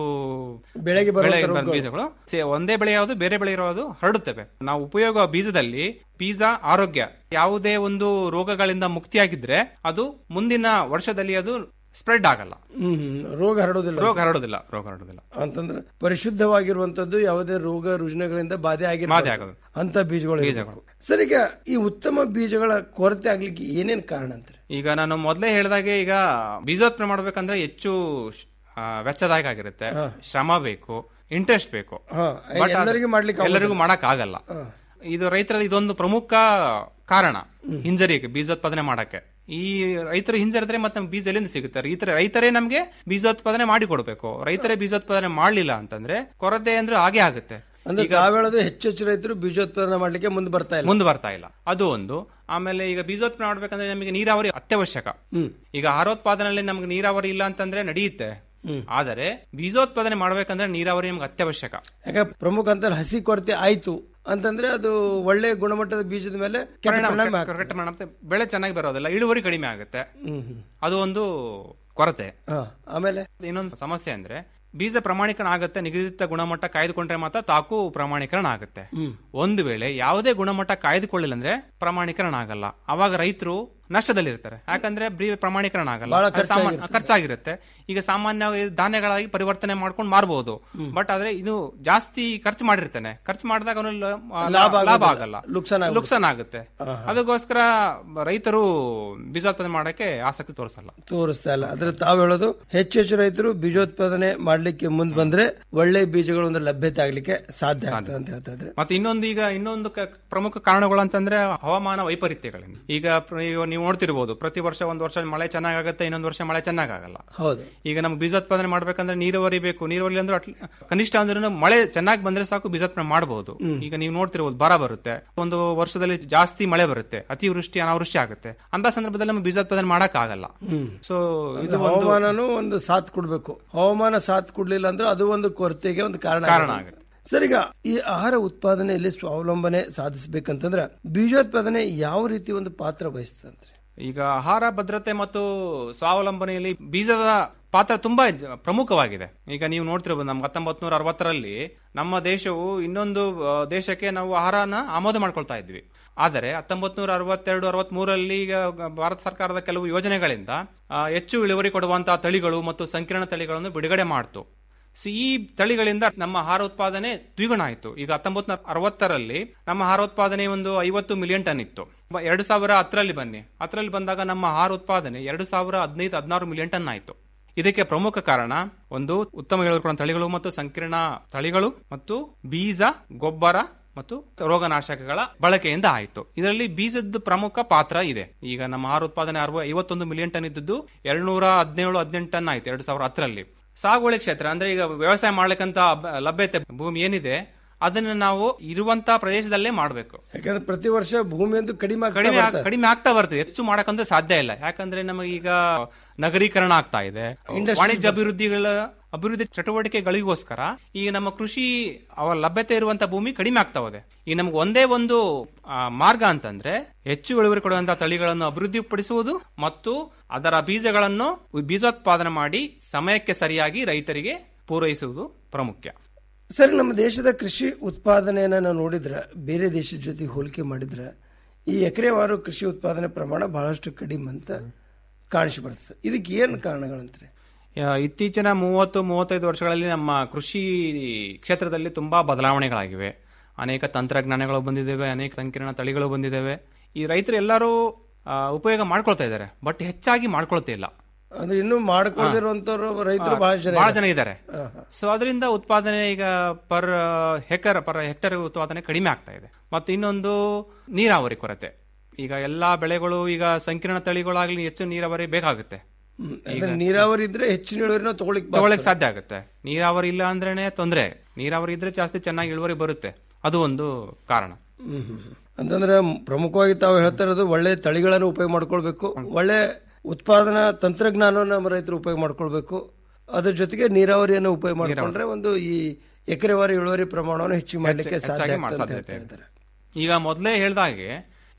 ಬೆಳೆಗೆ ಬರುವಂತ ಬೆಳೆಗೆ ಬರುವ ರೋಗಗಳು. ಬೀಜಗಳು ಸೇ- ಒಂದೇ ಬೆಳೆ ಯಾವುದು ಬೇರೆ ಬೆಳೆ ಇರೋದು ಹರಡುತ್ತವೆ ನಾವು ಉಪಯೋಗ ಬೀಜದಲ್ಲಿ ಬೀಜ ಆರೋಗ್ಯ ಯಾವುದೇ ಒಂದು ರೋಗಗಳಿಂದ ಮುಕ್ತಿಯಾಗಿದ್ರೆ ಅದು ಮುಂದಿನ ವರ್ಷದಲ್ಲಿ ಅದು ಸ್ಪ್ರೆಡ್ ಆಗಲ್ಲ ಹ್ಮ್ ಹ್ಮ್. ರೋಗ ಹರಡೋದಿಲ್ಲ ರೋಗ ಹರಡೋದಿಲ್ಲ ರೋಗ ಹರಡೋದಿಲ್ಲ ಅಂತಂದ್ರೆ ಪರಿಶುದ್ಧವಾಗಿರುವಂತದ್ದು ಯಾವುದೇ ರೋಗ ರುಜಿನಗಳಿಂದ ಬಾಧೆ ಬಾಧೆ ಆಗಿರ್ಬಾರ್ದು ಆಗೋದು. ಅಂತ ಬೀಜಗಳು ಬೀಜಗಳು. ಇರ್ಬೇಕು. ಸರ್ ಈಗ ಈ ಉತ್ತಮ ಬೀಜಗಳ ಕೊರತೆ ಆಗ್ಲಿಕ್ಕೆ ಏನೇನ್ ಕಾರಣ ಅಂತಾರೆ ಈಗ ನಾನು ಮೊದಲೇ ಹೇಳಿದಾಗೆ ಈಗ ಬೀಜೋತ್ಪನ್ನ ಮಾಡ್ಬೇಕಂದ್ರೆ ಹೆಚ್ಚು ಶ್- ಆ, ವೆಚ್ಚದಾಯಕ ಆಗಿರುತ್ತೆ ಹಾ. ಶ್ರಮ ಬೇಕು ಇಂಟ್ರೆಸ್ಟ್ ಬೇಕು ಹಾ, But ಅದು ಎಲ್ಲರಿಗೂ ಮಾಡ್ಲಿಕ್ಕೆ ಆಗೋದಿಲ್ಲ. ಎಲ್ಲರಿಗೂ ಮಾಡಕ್ ಆಗಲ್ಲ ಹಾ. ಇದು ರೈತರಲ್ಲಿ ಇದೊಂದು ಪ್ರಮುಖ ಕಾರಣ ಹಿಂಜರಿಕೆ ಬೀಜೋತ್ಪಾದನೆ ಮಾಡಕ್ಕೆ ಈ ರೈತರು ಹಿಂಜರಿದ್ರೆ ಮತ್ತೆ ನಮ್ಗೆ ಬೀಜ ಎಲ್ಲಿಂದ ಸಿಗುತ್ತೆ ರೈತರ ರೈತರೇ ನಮ್ಗೆ ಬೀಜೋತ್ಪಾದನೆ ಮಾಡಿ ಕೊಡ್ಬೇಕು ರೈತರೇ ಬೀಜೋತ್ಪಾದನೆ ಮಾಡ್ಲಿಲ್ಲ ಅಂತಂದ್ರೆ ಕೊರತೆ ಅಂದ್ರೆ ಹಾಗೆ ಆಗುತ್ತೆ ಅಂದ್ರೆ ತಾವ್ ಹೇಳೋದು ಹೆಚ್ಚು ಹೆಚ್ಚು ರೈತರು ಬೀಜೋತ್ಪಾದನೆ ಮಾಡ್ಲಿಕ್ಕೆ ಮುಂದೆ ಬರ್ತಾ ಇಲ್ಲ ಮುಂದೆ ಬರ್ತಾ ಇಲ್ಲ ಅದು ಒಂದು ಆಮೇಲೆ ಈಗ ಬೀಜೋತ್ಪನ್ನ ಮಾಡ್ಬೇಕಂದ್ರೆ ನಮಗೆ ನೀರಾವರಿ ಅತ್ಯವಶ್ಯಕ ಹ್ಮ್. ಈಗ ಆಹಾರೋತ್ಪಾದನೆಯಲ್ಲಿ ನಮ್ಗೆ ನೀರಾವರಿ ಇಲ್ಲ ಅಂತಂದ್ರೆ ನಡೆಯುತ್ತೆ ಹ್ಮ್. ಆದರೆ ಬೀಜೋತ್ಪಾದನೆ ಮಾಡ್ಬೇಕಂದ್ರೆ ನೀರಾವರಿ ನಮ್ಗೆ ಅತ್ಯವಶ್ಯಕ ಯಾಕೆ ಪ್ರಮುಖ ಅಂತ ಹಸಿ ಕೊರತೆ ಆಯ್ತು ಅಂತಂದ್ರೆ ಅದು ಒಳ್ಳೆ ಗುಣಮಟ್ಟದ ಬೀಜದ ಮೇಲೆ ಕೆಟ್ಟ ಪರಿಣಾಮ- ಪರಿಣಾಮ ಕೆಟ್ಟ- ಕೆಟ್ಟ ಪರಿಣಾಮ ಮತ್ತೆ ಬೆಳೆ ಚೆನ್ನಾಗಿ ಬರೋದಿಲ್ಲ ಇಳುವರಿ ಕಡಿಮೆ ಆಗುತ್ತೆ ಹ್ಮ್ ಹ್ಮ್. ಅದು ಒಂದು ಕೊರತೆ ಹಾ, ಆಮೇಲೆ ಇನ್ನೊಂದು ಸಮಸ್ಯೆ ಅಂದ್ರೆ ಬೀಜ ಪ್ರಮಾಣೀಕರಣ ಆಗುತ್ತೆ ನಿಗದಿತ ಗುಣಮಟ್ಟ ಕಾಯ್ದುಕೊಂಡ್ರೆ ಮಾತ್ರ ತಾಕು ಪ್ರಮಾಣೀಕರಣ ಆಗುತ್ತೆ ಹ್ಮ್. ಒಂದು ವೇಳೆ ಯಾವುದೇ ಗುಣಮಟ್ಟ ಕಾಯ್ದುಕೊಳ್ಳಿಲ್ಲ ಅಂದ್ರೆ ಪ್ರಮಾಣೀಕರಣ ಆಗಲ್ಲ ಅವಾಗ ರೈತರು ನಷ್ಟದಲ್ಲಿರ್ತಾರೆ ಯಾಕಂದ್ರೆ ಬೀಜ ಪ್ರಮಾಣೀಕರಣ ಆಗಲ್ಲ ಬಹಳ ಅದು ಸಾಮಾನ್ಯ- ಖರ್ಚಾಗಿರ್ತದೆ. ಖರ್ಚಾಗಿರುತ್ತೆ ಈಗ ಸಾಮಾನ್ಯವಾಗಿ ಧಾನ್ಯಗಳಾಗಿ ಪರಿವರ್ತನೆ ಮಾಡ್ಕೊಂಡು ಮಾರಬಹುದು ಬಟ್ ಆದ್ರೆ ಇದು ಜಾಸ್ತಿ ಖರ್ಚು ಮಾಡಿರ್ತಾನೆ ಖರ್ಚು ಮಾಡಿದಾಗ ಅವನು ಲ- ಲಾಭ ಲಾಭ ಆಗೋದಿಲ್ಲ. ಆಗಲ್ಲ ಲುಕ್ಸಾನ್ ಆಗ್ಬಿಡುತ್ತೆ. ಲುಕ್ಸಾನ್ ಆಗುತ್ತೆ ಆಹಾ. ಅದಕ್ಕೋಸ್ಕರ ರೈತರು ಬೀಜೋತ್ಪಾದನೆ ಮಾಡಕ್ಕೆ ಆಸಕ್ತಿ ತೋರಿಸಲ್ಲ ತೋರಿಸ್ತಾ ಇಲ್ಲ ಆದ್ರೆ ತಾವ್ ಹೇಳೋದು ಹೆಚ್ಚು ಹೆಚ್ಚು ರೈತರು ಬೀಜೋತ್ಪಾದನೆ ಮಾಡ್ಲಿಕ್ಕೆ ಮುಂದ್ ಬಂದ್ರೆ ಒಳ್ಳೆ ಬೀಜಗಳು ಒಂದು ಲಭ್ಯತೆ ಆಗ್ಲಿಕ್ಕೆ ಸಾಧ್ಯ ಆಗ್ತದೆ ಅಂತ ಹೇಳ್ತಾ ಇದ್ರೆ ಮತ್ತೆ ಇನ್ನೊಂದು ಈಗ ಇನ್ನೊಂದು ಕ- ಪ್ರಮುಖ ಕಾರಣಗಳು ಅಂತಂದ್ರೆ ಹವಾಮಾನ ವೈಪರೀತ್ಯಗಳಿಂದ ಈಗ ಪ್ರ- ಈಗ ನೀವು ನೋಡ್ತಿರ್ಬೋದು ಪ್ರತಿ ವರ್ಷ ಒಂದು ವರ್ಷ ಮಳೆ ಚೆನ್ನಾಗಾಗುತ್ತೆ ಇನ್ನೊಂದು ವರ್ಷ ಮಳೆ ಚೆನ್ನಾಗಲ್ಲ ಹೌದು ಈಗ ನಮ್ಗೆ ಬೀಜೋತ್ಪಾದನೆ ಮಾಡ್ಬೇಕಂದ್ರೆ ನೀರಾವರಿ ಬೇಕು ನೀರಾವರಿ ಅಂದ್ರೆ ಅಟ್ಲ- ಕನಿಷ್ಠ ಅಂದ್ರೆ ಮಳೆ ಚೆನ್ನಾಗಿ ಬಂದ್ರೆ ಸಾಕು ಬೀಜೋತ್ಪಾದನೆ ಮಾಡಬಹುದು ಈಗ ನೀವು ನೋಡ್ತಿರ್ಬೋದು ಬರ ಬರುತ್ತೆ ಒಂದು ವರ್ಷದಲ್ಲಿ ಜಾಸ್ತಿ ಮಳೆ ಬರುತ್ತೆ ಅತಿವೃಷ್ಟಿ ಅನಾವೃಷ್ಟಿ ಆಗುತ್ತೆ ಅಂತ ಸಂದರ್ಭದಲ್ಲಿ ನಮ್ಗೆ ಬೀಜೋತ್ಪಾದನೆ ಮಾಡಕ್ ಆಗಲ್ಲ ಹ್ಮ್. ಸೊ ಅಂದ್ರೆ ಇದು ಒಂದು ಹವಾಮಾನನೂ ಒಂದು ಸಾಥ್ ಕೊಡ್ಬೇಕು ಹವಾಮಾನ ಸಾಥ್ ಕೊಡ್ಲಿಲ್ಲ ಅಂದ್ರೆ ಅದು ಒಂದು ಕೊರತೆಗೆ ಒಂದು ಕಾರಣ ಕಾರಣ ಆಗುತ್ತೆ. ಸರ್ ಈಗ ಈ ಆಹಾರ ಉತ್ಪಾದನೆಯಲ್ಲಿ ಸ್ವಾವಲಂಬನೆ ಸಾಧಿಸಬೇಕಂತಂದ್ರೆ ಬೀಜೋತ್ಪಾದನೆ ಯಾವ ರೀತಿ ಒಂದು ಪಾತ್ರ ವಹಿಸ್ತಂದ್ರೆ ಈಗ ಆಹಾರ ಭದ್ರತೆ ಮತ್ತು ಸ್ವಾವಲಂಬನೆಯಲ್ಲಿ ಬೀಜದ ಪಾತ್ರ ತುಂಬಾ ಜ- ಪ್ರಮುಖವಾಗಿದೆ ಈಗ ನೀವು ನೋಡ್ತಿರ್ಬೋದು ನಮ್ಗೆ ಹತ್ತೊಂಬತ್ ನೂರ ಅರವತ್ತರಲ್ಲಿ ನಮ್ಮ ದೇಶವು ಇನ್ನೊಂದು ಆ, ದೇಶಕ್ಕೆ ನಾವು ಆಹಾರನ ಆಮದು ಮಾಡ್ಕೊಳ್ತಾ ಇದ್ವಿ ಆದರೆ ಹತ್ತೊಂಬತ್ ನೂರ ಅರವತ್ತೆರಡು ಅರವತ್ ಮೂರಲ್ಲಿ ಈಗ ಭಾರತ ಸರ್ಕಾರದ ಕೆಲವು ಯೋಜನೆಗಳಿಂದ ಆ, ಹೆಚ್ಚು ಇಳುವರಿ ಕೊಡುವಂತಹ ತಳಿಗಳು ಮತ್ತು ಸಂಕೀರ್ಣ ತಳಿಗಳನ್ನು ಬಿಡುಗಡೆ ಮಾಡ್ತು ಸೊ ಈ ತಳಿಗಳಿಂದ ನಮ್ಮ ಆಹಾರ ಉತ್ಪಾದನೆ ದ್ವಿಗುಣ ಆಯಿತು ಈಗ ಹತ್ತೊಂಬತ್ ನೂರ ಅರವತ್ತರಲ್ಲಿ ನಮ್ಮ ಆಹಾರ ಉತ್ಪಾದನೆ ಒಂದು ಐವತ್ತು ಮಿಲಿಯನ್ ಟನ್ ಇತ್ತು ಬ- ಎರಡು ಸಾವಿರ ಹತ್ತರಲ್ಲಿ ಬನ್ನಿ ಹತ್ತರಲ್ಲಿ ಬಂದಾಗ ನಮ್ಮ ಆಹಾರ ಉತ್ಪಾದನೆ ಎರಡು ಸಾವಿರ ಹದಿನೈದು ಹದಿನಾರು ಮಿಲಿಯನ್ ಟನ್ ಆಯಿತು ಇದಕ್ಕೆ ಪ್ರಮುಖ ಕಾರಣ ಒಂದು ಉತ್ತಮ ಇಳುವರಿ ಕೊಡುವ ತಳಿಗಳು ಮತ್ತು ಸಂಕೀರ್ಣ ತಳಿಗಳು ಮತ್ತು ಬೀಜ ಗೊಬ್ಬರ ಮತ್ತು ರೋಗನಾಶಕಗಳ ಬಳಕೆಯಿಂದ ಆಯಿತು ಇದರಲ್ಲಿ ಬೀಜದ ಪ್ರಮುಖ ಪಾತ್ರ ಇದೆ ಈಗ ನಮ್ಮ ಆಹಾರ ಉತ್ಪಾದನೆ ಅರವ ಐವತ್ತೊಂದು ಮಿಲಿಯನ್ ಟನ್ ಇದ್ದದ್ದು ಎರಡ್ನೂರ ಹದಿನೇಳು ಹದಿನೆಂಟು ಟನ್ ಆಯ್ತು ಎರಡ್ ಸಾವಿರ ಹತ್ತರಲ್ಲಿ ಸಾಗುವಳಿ ಕ್ಷೇತ್ರ ಅಂದ್ರೆ ಈಗ ವ್ಯವಸಾಯ ಮಾಡ್ಲಿಕ್ಕಂತ ಅಬ್- ಲಭ್ಯತೆ ಭೂಮಿ ಏನಿದೆ ಅದನ್ನ ನಾವು ಇರುವಂತ ಪ್ರದೇಶದಲ್ಲೇ ಮಾಡಬೇಕು ಯಾಕಂದ್ರೆ ಪ್ರತಿ ವರ್ಷ ಭೂಮಿ ಒಂದು ಕಡಿಮೆ ಆಗ್ತಾ ಕಡಿಮೆ ಆಗ್- ಬರ್ತದೆ. ಕಡಿಮೆ ಆಗ್ತಾ ಬರ್ತದೆ ಹೆಚ್ಚು ಮಾಡಕ್ಕಂತೂ ಸಾಧ್ಯ ಇಲ್ಲ ಯಾಕಂದ್ರೆ ನಮಗೆ ಈಗ ನಗರೀಕರಣ ಆಗ್ತಾ ಇದೆ Industries ವಾಣಿಜ್ಯ ಅಭಿವೃದ್ಧಿಗಳ ಅಭಿವೃದ್ಧಿ ಚಟುವಟಿಕೆಗಳಿಗೋಸ್ಕರ ಈಗ ನಮ್ಮ ಕೃಷಿ ಅವರ ಲಭ್ಯತೆ ಇರುವಂತ ಭೂಮಿ ಕಡಿಮೆ ಆಗ್ತಾ ಹೋದೆ ಈಗ ನಮ್ಗೆ ಒಂದೇ ಒಂದು ಆ, ಮಾರ್ಗ ಅಂತಂದ್ರೆ ಹೆಚ್ಚು ಇಳುವರಿ ಕೊಡುವಂತಹ ತಳಿಗಳನ್ನು ಅಭಿವೃದ್ಧಿಪಡಿಸುವುದು ಮತ್ತು ಅದರ ಬೀಜಗಳನ್ನು ಬೀಜೋತ್ಪಾದನೆ ಮಾಡಿ ಸಮಯಕ್ಕೆ ಸರಿಯಾಗಿ ರೈತರಿಗೆ ಪೂರೈಸುವುದು ಪ್ರಮುಖ ಸರ್ ನಮ್ಮ ದೇಶದ ಕೃಷಿ ಉತ್ಪಾದನೆಯನ್ನ ನಾವು ನೋಡಿದ್ರೆ ಬೇರೆ ದೇಶದ ಜೊತೆ ಹೋಲಿಕೆ ಮಾಡಿದ್ರೆ ಈ ಎಕರೆವಾರು ಕೃಷಿ ಉತ್ಪಾದನೆ ಪ್ರಮಾಣ ಬಹಳಷ್ಟು ಕಡಿಮೆ ಅಂತ ಕಾಣಿಸ್ಬರ್ತದೆ ಇದಕ್ಕೆ ಏನು ಕಾರಣಗಳಂತಾರೆ ಆ, ಇತ್ತೀಚಿನ ಮೂವತ್ತು ಮೂವತ್ತೈದು ವರ್ಷಗಳಲ್ಲಿ ನಮ್ಮ ಕೃಷಿ ಕ್ಷೇತ್ರದಲ್ಲಿ ತುಂಬಾ ಬದಲಾವಣೆಗಳಾಗಿವೆ ಅನೇಕ ತಂತ್ರಜ್ಞಾನಗಳು ಬಂದಿದ್ದಾವೆ ಅನೇಕ ಸಂಕೀರ್ಣ ತಳಿಗಳು ಬಂದಿದ್ದಾವೆ ಈ ರೈತರು ಎಲ್ಲರೂ ಆ, ಉಪಯೋಗ ಮಾಡ್ಕೊಳ್ತಾ ಇದ್ದಾರೆ ಬಟ್ ಹೆಚ್ಚಾಗಿ ಮಾಡ್ಕೊಳ್ತಾ ಇಲ್ಲ ಅಂದ್ರೆ ಇನ್ನೂ ಮಾಡ್ಕೊಳ್ಳದಿರುವಂತವ್ರು ರೈತರು ಬಹಳ ಜನ ಬಹಳ ಇದ್ದಾರೆ. ಜನ ಇದ್ದಾರೆ ಹಾ, ಹಾ. ಸೊ ಅದರಿಂದ ಉತ್ಪಾದನೆ ಈಗ ಪರ್ ಹೆಕ್ಟರ್ ಪರ್ ಹೆಕ್ಟರ್ ಉತ್ಪಾದನೆ ಕಡಿಮೆ ಆಗ್ತಾ ಇದೆ ಮತ್ತು ಇನ್ನೊಂದು ನೀರಾವರಿ ಕೊರತೆ ಈಗ ಎಲ್ಲಾ ಬೆಳೆಗಳು ಈಗ ಸಂಕೀರ್ಣ ತಳಿಗಳಾಗ್ಲಿ ಹೆಚ್ಚು ನೀರಾವರಿ ಬೇಕಾಗುತ್ತೆ ಹ್ಮ್. ಅಂದ್ರೆ ನೀರಾವರಿ ಇದ್ರೆ ಹೆಚ್ಚಿನ ಇಳುವರಿನ ತಗೊಳ್ಳಿಕ್ ತಗೊಳಕ್ ಸಾಧ್ಯ ಆಗುತ್ತೆ ನೀರಾವರಿ ಇಲ್ಲ ಅಂದ್ರೇನೆ ತೊಂದ್ರೆ ನೀರಾವರಿ ಇದ್ರೆ ಜಾಸ್ತಿ ಚೆನ್ನಾಗಿ ಇಳುವರಿ ಬರುತ್ತೆ ಅದು ಒಂದು ಕಾರಣ ಹ್ಮ್, ಹ್ಮ್, ಹ್ಮ್. ಅಂತಂದ್ರೆ ಪ್ರಮುಖವಾಗಿ ತಾವು ಹೇಳ್ತಾ ಇರೋದು ಒಳ್ಳೆ ತಳಿಗಳನ್ನು ಉಪಯೋಗ ಮಾಡ್ಕೊಳ್ಬೇಕು ಒಳ್ಳೆ ಉತ್ಪಾದನಾ ತಂತ್ರಜ್ಞಾನವನ್ನು ನಮ್ಮ ರೈತರು ಉಪಯೋಗ ಮಾಡ್ಕೊಳ್ಬೇಕು ಅದ್ರ ಜೊತೆಗೆ ನೀರಾವರಿಯನ್ನು ಉಪಯೋಗ ಮಾಡ್ಕೊಂಡ್ರೆ ಒಂದು ಈ ಎಕರೆವಾರಿ ಇಳುವರಿ ಪ್ರಮಾಣವನ್ನು ಹೆಚ್ಚು ಮಾಡಲಿಕ್ಕೆ ಹೆಚ್ಚು- ಸಾಧ್ಯ ಹೆಚ್ಚಾಗಿ ಮಾಡ್- ಆಗ್ತದೆ ಅಂತ ಸಾಧ್ಯತೆ ಹೇಳ್ತಾ ಇದೆ. ಇದ್ದಾರೆ ಈಗ ಮೊದಲೇ ಹೇಳ್ದಾಗೆ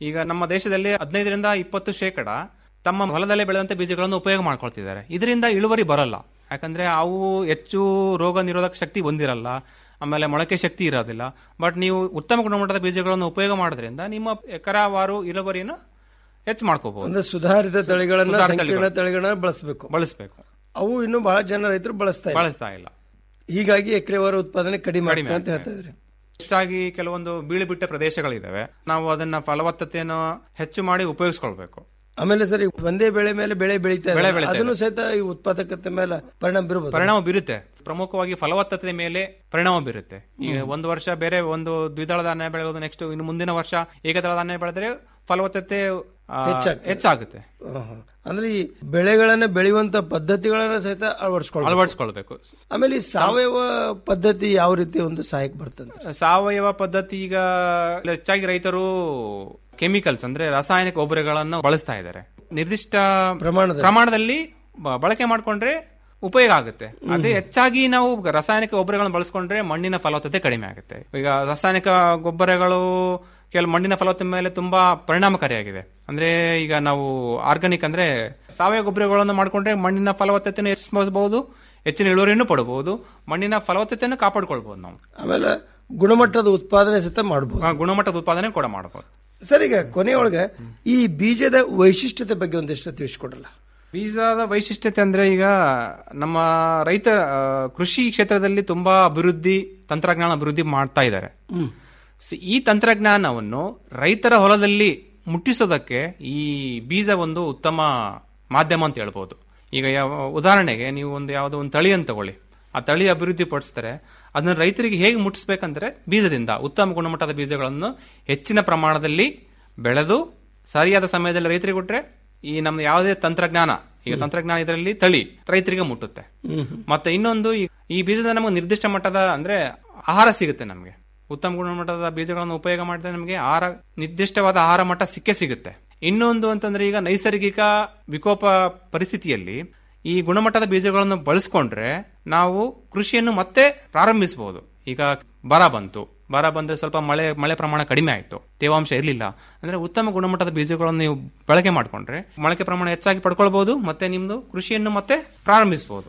ಈಗ ನಮ್ಮ ದೇಶದಲ್ಲಿ ಹದಿನೈದರಿಂದ ಇಪ್ಪತ್ತು ಶೇಕಡ ತಮ್ಮ ಹೊಲದಲ್ಲೇ ಬೆಳೆದಂತ ಬೀಜಗಳನ್ನು ಉಪಯೋಗ ಮಾಡ್ಕೊಳ್ತಿದ್ದಾರೆ ಇದರಿಂದ ಇಳುವರಿ ಬರಲ್ಲ ಯಾಕಂದ್ರೆ ಅವು ಹೆಚ್ಚು ರೋಗ ನಿರೋಧಕ ಶಕ್ತಿ ಹೊಂದಿರಲ್ಲ ಆಮೇಲೆ ಮೊಳಕೆ ಶಕ್ತಿ ಇರೋದಿಲ್ಲ ಬಟ್ ನೀವು ಉತ್ತಮ ಗುಣಮಟ್ಟದ ಬೀಜಗಳನ್ನು ಉಪಯೋಗ ಮಾಡೋದ್ರಿಂದ ನಿಮ್ಮ ಎಕರಾವಾರು ಇಳುವರಿಯನ್ನು ಹೆಚ್ಚು ಮಾಡ್ಕೋಬಹುದು ಅಂದ್ರೆ ಸುಧಾರಿತ ತಳಿಗಳನ್ನ ಸುಧಾರಿತ ಸಂಕೀರ್ಣ ತಳಿಗಳು. ತಳಿಗಳನ್ನ ಬಳಸಬೇಕು ಬಳಸಬೇಕು ಅವು ಇನ್ನು ಬಹಳ ಜನ ರೈತರು ಬಳಸ್ತಾ ಇಲ್ಲ ಬಳಸ್ತಾ ಇಲ್ಲ ಹೀಗಾಗಿ ಎಕರೆವಾರು ಉತ್ಪಾದನೆ ಕಡಿಮೆ ಕಡಿಮೆ ಆಗ್ತದೆ ಅಂತ ಆಗ್ತಾ ಹೇಳ್ತಾ ಇದ್ರಿ ಹೆಚ್ಚಾಗಿ ಕೆಲವೊಂದು ಬೀಳು ಬಿಟ್ಟ ಪ್ರದೇಶಗಳಿದಾವೆ ನಾವು ಅದನ್ನ ಫಲವತ್ತತೆಯನ್ನು ಹೆಚ್ಚು ಮಾಡಿ ಉಪಯೋಗಿಸ್ಕೊಳ್ಬೇಕು ಆಮೇಲೆ ಸರ್ ಈಗ ಒಂದೇ ಬೆಳೆ ಮೇಲೆ ಬೆಳೆ ಬೆಳೀತಾ ಬೆಳೆ ಇದೆ ಬೆಳೀತಾ ಅದನ್ನು ಸಹಿತ ಈ ಉತ್ಪಾದಕತೆ ಮೇಲೆ ಪರಿಣಾಮ ಬೀರಬಹುದು ಪರಿಣಾಮ ಬೀರುತ್ತೆ ಪ್ರಮುಖವಾಗಿ ಫಲವತ್ತತೆ ಮೇಲೆ ಪರಿಣಾಮ ಬೀರುತ್ತೆ ಈಗ ಒಂದು ವರ್ಷ ಬೇರೆ ಒಂದು ದ್ವಿದಳ ಧಾನ್ಯ ಬೆಳೆಯೋದು ನೆಕ್ಸ್ಟ್ ಇನ್ನು ಮುಂದಿನ ವರ್ಷ ಏಕದಳ ಧಾನ್ಯ ಬೆಳೆದ್ರೆ ಫಲವತ್ತತೆ ಆ, ಹೆಚ್ಚಾಗ್ತದೆ. ಹೆಚ್ಚಾಗುತ್ತೆ ಆಹಾ. ಅಂದ್ರೆ ಈ ಬೆಳೆಗಳನ್ನ ಬೆಳೆಯುವಂತ ಪದ್ಧತಿಗಳನ್ನ ಸಹಿತ ಅಳವಡಿಸ್ಕೊಳ್ಳ ಅಳವಡಿಸ್ಕೊಳ್ಬೇಕು ಆಮೇಲೆ ಈ ಸಾವಯವ ಪದ್ಧತಿ ಯಾವ ರೀತಿ ಒಂದು ಸಹಾಯಕ ಬರ್ತದೆ ಸಾವಯವ ಪದ್ಧತಿ ಈಗ ಹೆಚ್ಚಾಗಿ ರೈತರು ಕೆಮಿಕಲ್ಸ್ ಅಂದ್ರೆ ರಾಸಾಯನಿಕ ಗೊಬ್ಬರಗಳನ್ನು ಬಳಸ್ತಾ ಇದ್ದಾರೆ ನಿರ್ದಿಷ್ಟ ಪ್ರಮಾಣದಲ್ಲಿ. ಪ್ರಮಾಣದಲ್ಲಿ ಬ- ಬಳಕೆ ಮಾಡ್ಕೊಂಡ್ರೆ ಉಪಯೋಗ ಆಗುತ್ತೆ ಅದೇ ಹೆಚ್ಚಾಗಿ ನಾವು ರಾಸಾಯನಿಕ ಗೊಬ್ಬರಗಳನ್ನು ಬಳಸ್ಕೊಂಡ್ರೆ ಮಣ್ಣಿನ ಫಲವತ್ತತೆ ಕಡಿಮೆ ಆಗುತ್ತೆ ಈಗ ರಾಸಾಯನಿಕ ಗೊಬ್ಬರಗಳು ಕೆಲವು ಮಣ್ಣಿನ ಫಲವತ್ತತೆ ಮೇಲೆ ತುಂಬಾ ಪರಿಣಾಮಕಾರಿಯಾಗಿದೆ ಅಂದ್ರೆ ಈಗ ನಾವು ಆರ್ಗಾನಿಕ್ ಅಂದ್ರೆ ಸಾವಯವ ಗೊಬ್ಬರಗಳನ್ನು ಮಾಡ್ಕೊಂಡ್ರೆ ಮಣ್ಣಿನ ಫಲವತ್ತತೆಯನ್ನು ಹೆಚ್ಚಿಸಬಹುದು ಹೆಚ್ಚಿನ ಇಳುವರಿಯನ್ನು ಪಡಬಹುದು ಮಣ್ಣಿನ ಫಲವತ್ತತೆಯನ್ನು ಕಾಪಾಡ್ಕೊಳ್ಬಹುದು ನಾವು ಆಮೇಲೆ ಗುಣಮಟ್ಟದ ಉತ್ಪಾದನೆ ಸಹಿತ ಮಾಡಬಹುದು ಆ, ಗುಣಮಟ್ಟದ ಉತ್ಪಾದನೆ ಕೂಡ ಮಾಡಬಹುದು ಸರ್ ಈಗ ಕೊನೆಯೊಳಗೆ ಈ ಬೀಜದ ವೈಶಿಷ್ಟ್ಯತೆ ಬಗ್ಗೆ ಒಂದಿಷ್ಟು ತಿಳಿಸ್ಕೊಡ್ರಲ್ಲ ಬೀಜದ ವೈಶಿಷ್ಟ್ಯತೆ ಅಂದ್ರೆ ಈಗ ನಮ್ಮ ರೈತ ಆ, ಕೃಷಿ ಕ್ಷೇತ್ರದಲ್ಲಿ ತುಂಬಾ ಅಭಿವೃದ್ಧಿ ತಂತ್ರಜ್ಞಾನ ಅಭಿವೃದ್ಧಿ ಮಾಡ್ತಾ ಇದ್ದಾರೆ ಹ್ಮ್. ಸ- ಈ ತಂತ್ರಜ್ಞಾನವನ್ನು ರೈತರ ಹೊಲದಲ್ಲಿ ಮುಟ್ಟಿಸೋದಕ್ಕೆ ಈ ಬೀಜ ಒಂದು ಉತ್ತಮ ಮಾಧ್ಯಮ ಅಂತ ಹೇಳ್ಬೋದು ಈಗ ಯಾವ ಉದಾಹರಣೆಗೆ ನೀವು ಒಂದು ಯಾವುದೋ ಒಂದು ತಳಿಯನ್ನು ತಗೊಳ್ಳಿ ಆ ತಳಿ ಅಭಿವೃದ್ಧಿ ಪಡಿಸ್ತಾರೆ ಅದನ್ನ ರೈತರಿಗೆ ಹೇಗೆ ಮುಟ್ಟಿಸ್ಬೇಕಂದ್ರೆ ಬೀಜದಿಂದ ಉತ್ತಮ ಗುಣಮಟ್ಟದ ಬೀಜಗಳನ್ನು ಹೆಚ್ಚಿನ ಪ್ರಮಾಣದಲ್ಲಿ ಬೆಳೆದು ಸರಿಯಾದ ಸಮಯದಲ್ಲಿ ರೈತರಿಗೆ ಕೊಟ್ರೆ ಈ ನಮ್ಮ ಯಾವುದೇ ತಂತ್ರಜ್ಞಾನ ಈಗ ತಂತ್ರಜ್ಞಾನ ಇದರಲ್ಲಿ ತಳಿ ರೈತರಿಗೆ ಮುಟ್ಟುತ್ತೆ ಮತ್ತೆ ಇನ್ನೊಂದು ಈ- ಈ ಬೀಜದ ನಮಗೆ ನಿರ್ದಿಷ್ಟ ಮಟ್ಟದ ಅಂದ್ರೆ ಆಹಾರ ಸಿಗುತ್ತೆ ನಮಗೆ ಉತ್ತಮ ಗುಣಮಟ್ಟದ ಬೀಜಗಳನ್ನು ಉಪಯೋಗ ಮಾಡಿದ್ರೆ ನಮಗೆ ಆಹಾರ ನಿರ್ದಿಷ್ಟವಾದ ಆಹಾರ ಮಟ್ಟ ಸಿಕ್ಕೇ ಸಿಗುತ್ತೆ ಇನ್ನೊಂದು ಅಂತಂದ್ರೆ ಈಗ ನೈಸರ್ಗಿಕ ವಿಕೋಪ ಪರಿಸ್ಥಿತಿಯಲ್ಲಿ ಈ ಗುಣಮಟ್ಟದ ಬೀಜಗಳನ್ನು ಬಳಸ್ಕೊಂಡ್ರೆ ನಾವು ಕೃಷಿಯನ್ನು ಮತ್ತೆ ಪ್ರಾರಂಭಿಸಬಹುದು ಈಗ ಬರ ಬಂತು ಬರ ಬಂದ್ರೆ ಸ್ವಲ್ಪ ಮಳೆ ಮಳೆ ಪ್ರಮಾಣ ಕಡಿಮೆ ಆಯ್ತು ತೇವಾಂಶ ಇರಲಿಲ್ಲ ಅಂದ್ರೆ ಉತ್ತಮ ಗುಣಮಟ್ಟದ ಬೀಜಗಳನ್ನು ನೀವು ಬಳಕೆ ಮಾಡ್ಕೊಂಡ್ರೆ ಮೊಳಕೆ ಪ್ರಮಾಣ ಹೆಚ್ಚಾಗಿ ಪಡ್ಕೊಳ್ಬಹುದು ಮತ್ತೆ ನಿಮ್ದು ಕೃಷಿಯನ್ನು ಮತ್ತೆ ಪ್ರಾರಂಭಿಸಬಹುದು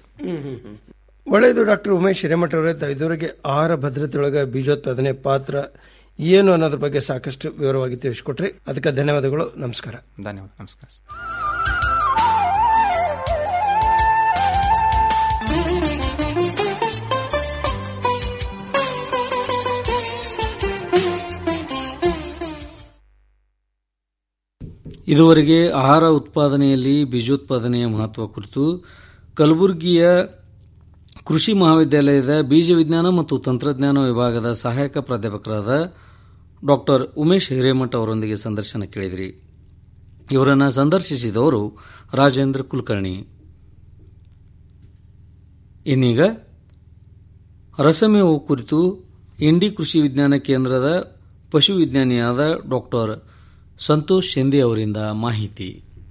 ಒಳ್ಳೆಯದು ಡಾಕ್ಟರ್ ಉಮೇಶ್ ಹಿರೇಮಠ ಅವರೇ ತಾವು ಇದುವರೆಗೆ ಆಹಾರ ಭದ್ರತೆಯೊಳಗೆ ಬೀಜೋತ್ಪಾದನೆ ಪಾತ್ರ ಏನು ಅನ್ನೋದ್ರ ಬಗ್ಗೆ ಸಾಕಷ್ಟು ವಿವರವಾಗಿ ತಿಳಿಸ್ಕೊಟ್ರಿ ಅದಕ್ಕೆ ಧನ್ಯವಾದಗಳು ನಮಸ್ಕಾರ ಧನ್ಯವಾದ ನಮಸ್ಕಾರ ಇದುವರೆಗೆ ಆಹಾರ ಉತ್ಪಾದನೆಯಲ್ಲಿ ಬೀಜೋತ್ಪಾದನೆಯ ಮಹತ್ವ ಕುರಿತು ಕಲಬುರಗಿಯ ಕೃಷಿ ಮಹಾವಿದ್ಯಾಲಯದ ಬೀಜ ವಿಜ್ಞಾನ ಮತ್ತು ತಂತ್ರಜ್ಞಾನ ವಿಭಾಗದ ಸಹಾಯಕ ಪ್ರಾಧ್ಯಾಪಕರಾದ ಡಾಕ್ಟರ್ ಉಮೇಶ್ ಹಿರೇಮಠ ಅವರೊಂದಿಗೆ ಸಂದರ್ಶನ ಕೇಳಿದಿರಿ ಇವರನ್ನು ಸಂದರ್ಶಿಸಿದವರು ರಾಜೇಂದ್ರ ಕುಲಕರ್ಣಿ ಇನ್ನೀಗ ರಸಮೇವು ಕುರಿತು ಇಂಡಿ ಕೃಷಿ ವಿಜ್ಞಾನ ಕೇಂದ್ರದ ಪಶು ವಿಜ್ಞಾನಿಯಾದ ಡಾಕ್ಟರ್ ಸಂತೋಷ್ ಶಿಂದೆ ಅವರಿಂದ ಮಾಹಿತಿ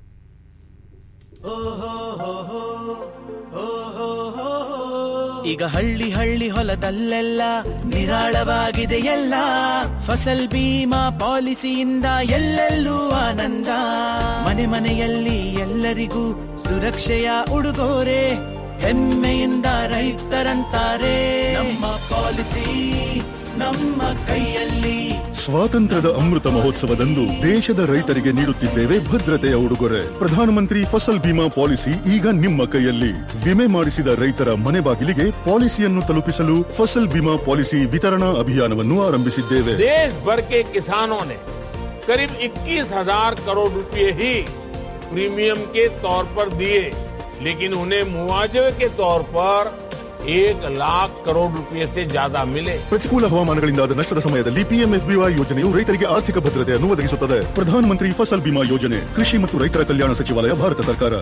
ಈಗ ಹಳ್ಳಿ ಹಳ್ಳಿ ಹೊಲದಲ್ಲೆಲ್ಲ ನಿರಾಳವಾಗಿದೆ ಎಲ್ಲ ಫಸಲ್ ಬೀಮಾ ಪಾಲಿಸಿಯಿಂದ ಎಲ್ಲೆಲ್ಲೂ ಆನಂದ ಮನೆ ಮನೆಯಲ್ಲಿ ಎಲ್ಲರಿಗೂ ಸುರಕ್ಷೆಯ ಉಡುಗೊರೆ ಹೆಮ್ಮೆಯಿಂದ ರೈತರಂತಾರೆ ನಮ್ಮ ಪಾಲಿಸಿ ನಮ್ಮ ಕೈಯಲ್ಲಿ ಸ್ವಾತಂತ್ರ್ಯದ ಅಮೃತ ಮಹೋತ್ಸವದಂದು ದೇಶದ ರೈತರಿಗೆ ನೀಡುತ್ತಿದ್ದೇವೆ ಭದ್ರತೆಯ ಉಡುಗೊರೆ ಪ್ರಧಾನಮಂತ್ರಿ ಫಸಲ್ ಬಿಮಾ ಪಾಲಿಸಿ ಈಗ ನಿಮ್ಮ ಕೈಯಲ್ಲಿ ವಿಮೆ ಮಾಡಿಸಿದ ರೈತರ ಮನೆ ಬಾಗಿಲಿಗೆ ಪಾಲಿಸಿಯನ್ನು ತಲುಪಿಸಲು ಫಸಲ್ ಬಿಮಾ ಪಾಲಿಸಿ ವಿತರಣಾ ಅಭಿಯಾನವನ್ನು ಆರಂಭಿಸಿದ್ದೇವೆ देश भर के किसानों ने करीब 21,000 करोड़ रुपए ही प्रीमियम के तौर पर दिए लेकिन उन्हें मुआवजे के तौर पर एक लाख करोड़ रुपए से ज्यादा मिले ಪ್ರತಿಕೂಲ ಹವಾಮಾನಗಳಿಂದಾದ ನಷ್ಟದ ಸಮಯದಲ್ಲಿ ಪಿಎಂಎಫ್ಬಿವೈ ಯೋಜನೆಯು ರೈತರಿಗೆ ಆರ್ಥಿಕ ಭದ್ರತೆಯನ್ನು ಒದಗಿಸುತ್ತದೆ ಪ್ರಧಾನಮಂತ್ರಿ ಫಸಲ್ ಬಿಮಾ ಯೋಜನೆ ಕೃಷಿ ಮತ್ತು ರೈತರ ಕಲ್ಯಾಣ ಸಚಿವಾಲಯ ಭಾರತ ಸರ್ಕಾರ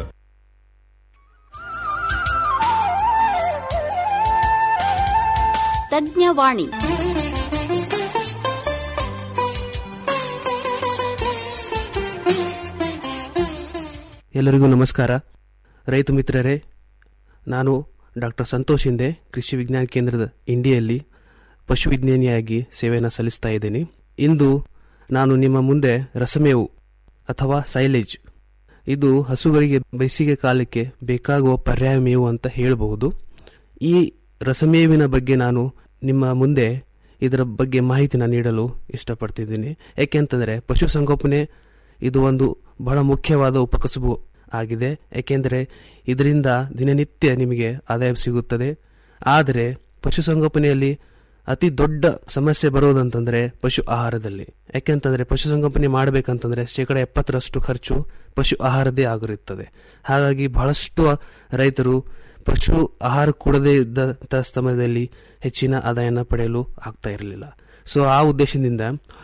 ತಜ್ಞವಾಣಿ ಎಲ್ಲರಿಗೂ ನಮಸ್ಕಾರ ರೈತ ಮಿತ್ರರೇ ನಾನು ಡಾಕ್ಟರ್ ಸಂತೋಷ್ ಹಿಂದೆ ಕೃಷಿ ವಿಜ್ಞಾನ ಕೇಂದ್ರದ ಇಂಡಿಯಲ್ಲಿ ಪಶುವಿಜ್ಞಾನಿಯಾಗಿ ಸೇವೆಯನ್ನು ಸಲ್ಲಿಸ್ತಾ ಇದ್ದೀನಿ ಇಂದು ನಾನು ನಿಮ್ಮ ಮುಂದೆ ರಸಮೇವು ಅಥವಾ ಸೈಲೇಜ್ ಇದು ಹಸುಗಳಿಗೆ ಬೇಸಿಗೆ ಕಾಲಕ್ಕೆ ಬೇಕಾಗುವ ಪರ್ಯಾಯ ಮೇವು ಅಂತ ಹೇಳಬಹುದು ಈ ರಸಮೇವಿನ ಬಗ್ಗೆ ನಾನು ನಿಮ್ಮ ಮುಂದೆ ಇದರ ಬಗ್ಗೆ ಮಾಹಿತಿನ ನೀಡಲು ಇಷ್ಟಪಡ್ತಿದ್ದೀನಿ ಯಾಕೆಂತಂದರೆ ಪಶುಸಂಗೋಪನೆ ಇದು ಒಂದು ಬಹಳ ಮುಖ್ಯವಾದ ಉಪಕಸಬು ಆಗಿದೆ ಯಾಕೆಂದರೆ ಇದರಿಂದ ದಿನನಿತ್ಯ ನಿಮಗೆ ಆದಾಯ ಸಿಗುತ್ತದೆ ಆದರೆ ಪಶುಸಂಗೋಪನೆಯಲ್ಲಿ ಅತಿ ದೊಡ್ಡ ಸಮಸ್ಯೆ ಬರೋದಂತಂದ್ರೆ ಪಶು ಆಹಾರದಲ್ಲಿ ಯಾಕೆಂತಂದ್ರೆ ಪಶುಸಂಗೋಪನೆ ಮಾಡಬೇಕಂತಂದ್ರೆ ಶೇಕಡ ಎಪ್ಪತ್ತರಷ್ಟು ಖರ್ಚು ಪಶು ಆಹಾರದೇ ಆಗಿರುತ್ತದೆ ಹಾಗಾಗಿ ಬಹಳಷ್ಟು ರೈತರು ಪಶು ಆಹಾರ ಕೊಡದೇ ಇದ್ದಂಥ ಸಮಯದಲ್ಲಿ ಹೆಚ್ಚಿನ ಆದಾಯನ ಪಡೆಯಲು ಆಗ್ತಾ ಇರಲಿಲ್ಲ ಸೊ ಆ ಉದ್ದೇಶದಿಂದ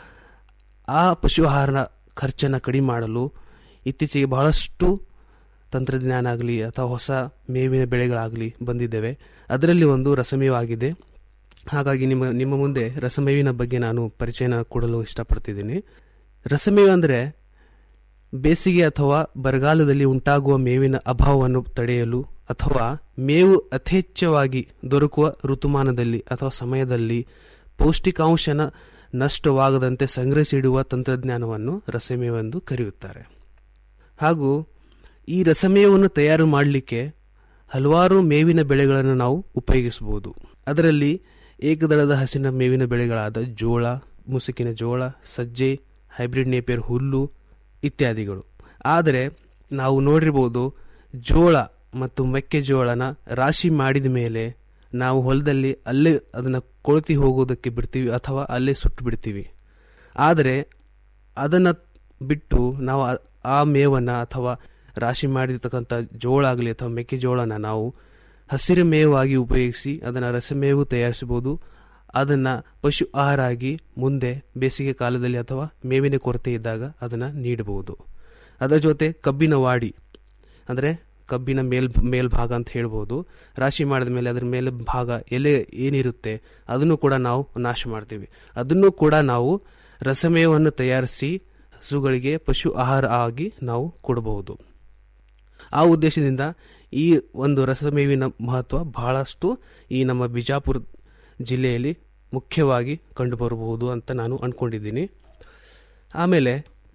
ಆ ಪಶು ಆಹಾರ ಖರ್ಚನ್ನು ಕಡಿಮೆ ಮಾಡಲು ಇತ್ತೀಚೆಗೆ ಬಹಳಷ್ಟು ತಂತ್ರಜ್ಞಾನ ಆಗಲಿ ಅಥವಾ ಹೊಸ ಮೇವಿನ ಬೆಳೆಗಳಾಗಲಿ ಬಂದಿದ್ದೇವೆ ಅದರಲ್ಲಿ ಒಂದು ರಸಮೇವಾಗಿದೆ ಹಾಗಾಗಿ ನಿಮ್ಮ ನಿಮ್ಮ ಮುಂದೆ ರಸಮೇವಿನ ಬಗ್ಗೆ ನಾನು ಪರಿಚಯನ ಕೊಡಲು ಇಷ್ಟಪಡ್ತಿದ್ದೀನಿ ರಸಮೇವು ಅಂದರೆ ಬೇಸಿಗೆ ಅಥವಾ ಬರಗಾಲದಲ್ಲಿ ಉಂಟಾಗುವ ಮೇವಿನ ಅಭಾವವನ್ನು ತಡೆಯಲು ಅಥವಾ ಮೇವು ಯಥೇಚ್ಛವಾಗಿ ದೊರಕುವ ಋತುಮಾನದಲ್ಲಿ ಅಥವಾ ಸಮಯದಲ್ಲಿ ಪೌಷ್ಟಿಕಾಂಶನ ನಷ್ಟವಾಗದಂತೆ ಸಂಗ್ರಹಿಸಿಡುವ ತಂತ್ರಜ್ಞಾನವನ್ನು ರಸಮೇವೆಂದು ಕರೆಯುತ್ತಾರೆ ಹಾಗೂ ಈ ರಸಮೇವನ್ನು ತಯಾರು ಮಾಡಲಿಕ್ಕೆ ಹಲವಾರು ಮೇವಿನ ಬೆಳೆಗಳನ್ನು ನಾವು ಉಪಯೋಗಿಸಬಹುದು ಅದರಲ್ಲಿ ಏಕದಳದ ಹಸಿನ ಮೇವಿನ ಬೆಳೆಗಳಾದ ಜೋಳ ಮುಸುಕಿನ ಜೋಳ ಸಜ್ಜೆ ಹೈಬ್ರಿಡ್ ನೇಪಿಯರ್ ಹುಲ್ಲು ಇತ್ಯಾದಿಗಳು ಆದರೆ ನಾವು ನೋಡಿರ್ಬೋದು ಜೋಳ ಮತ್ತು ಮೆಕ್ಕೆಜೋಳನ ರಾಶಿ ಮಾಡಿದ ಮೇಲೆ ನಾವು ಹೊಲದಲ್ಲಿ ಅಲ್ಲೇ ಅದನ್ನು ಕೊಳತಿ ಹೋಗೋದಕ್ಕೆ ಬಿಡ್ತೀವಿ ಅಥವಾ ಅಲ್ಲೇ ಸುಟ್ಟು ಬಿಡ್ತೀವಿ ಆದರೆ ಅದನ್ನು ಬಿಟ್ಟು ನಾವು ಆ- ಆ ಮೇವನ್ನು ಅಥವಾ ರಾಶಿ ಮಾಡಿರ್ತಕ್ಕಂಥ ಜೋಳ ಆಗಲಿ ಅಥವಾ ಮೆಕ್ಕೆಜೋಳನ ನಾವು ಹಸಿರು ಮೇವಾಗಿ ಉಪಯೋಗಿಸಿ ಅದನ್ನು ರಸಮೇವು ತಯಾರಿಸಬಹುದು ಅದನ್ನು ಪಶು ಆಹಾರ ಆಗಿ ಮುಂದೆ ಬೇಸಿಗೆ ಕಾಲದಲ್ಲಿ ಅಥವಾ ಮೇವಿನ ಕೊರತೆ ಇದ್ದಾಗ ಅದನ್ನು ನೀಡಬಹುದು ಅದರ ಜೊತೆ ಕಬ್ಬಿನ ವಾಡಿ ಅಂದರೆ ಕಬ್ಬಿನ ಮೇಲ್ ಮೇಲ್ಭಾಗ ಅಂತ ಹೇಳ್ಬೋದು ರಾಶಿ ಮಾಡಿದ ಮೇಲೆ ಅದರ ಮೇಲೆ ಭಾಗ ಎಲೆ ಏನಿರುತ್ತೆ ಅದನ್ನು ಕೂಡ ನಾವು ನಾಶ ಮಾಡ್ತೀವಿ ಅದನ್ನು ಕೂಡ ನಾವು ರಸಮೇವನ್ನು ತಯಾರಿಸಿ ಹಸುಗಳಿಗೆ ಪಶು ಆಹಾರ ಆಗಿ ನಾವು ಕೊಡಬಹುದು ಆ ಉದ್ದೇಶದಿಂದ ಈ ಒಂದು ರಸಮೇವಿನ ಮಹತ್ವ ಬಹಳಷ್ಟು ಈ ನಮ್ಮ ಬಿಜಾಪುರ ಜಿಲ್ಲೆಯಲ್ಲಿ ಮುಖ್ಯವಾಗಿ ಕಂಡುಬರಬಹುದು ಅಂತ ನಾನು ಅಂದ್ಕೊಂಡಿದ್ದೀನಿ ಆಮೇಲೆ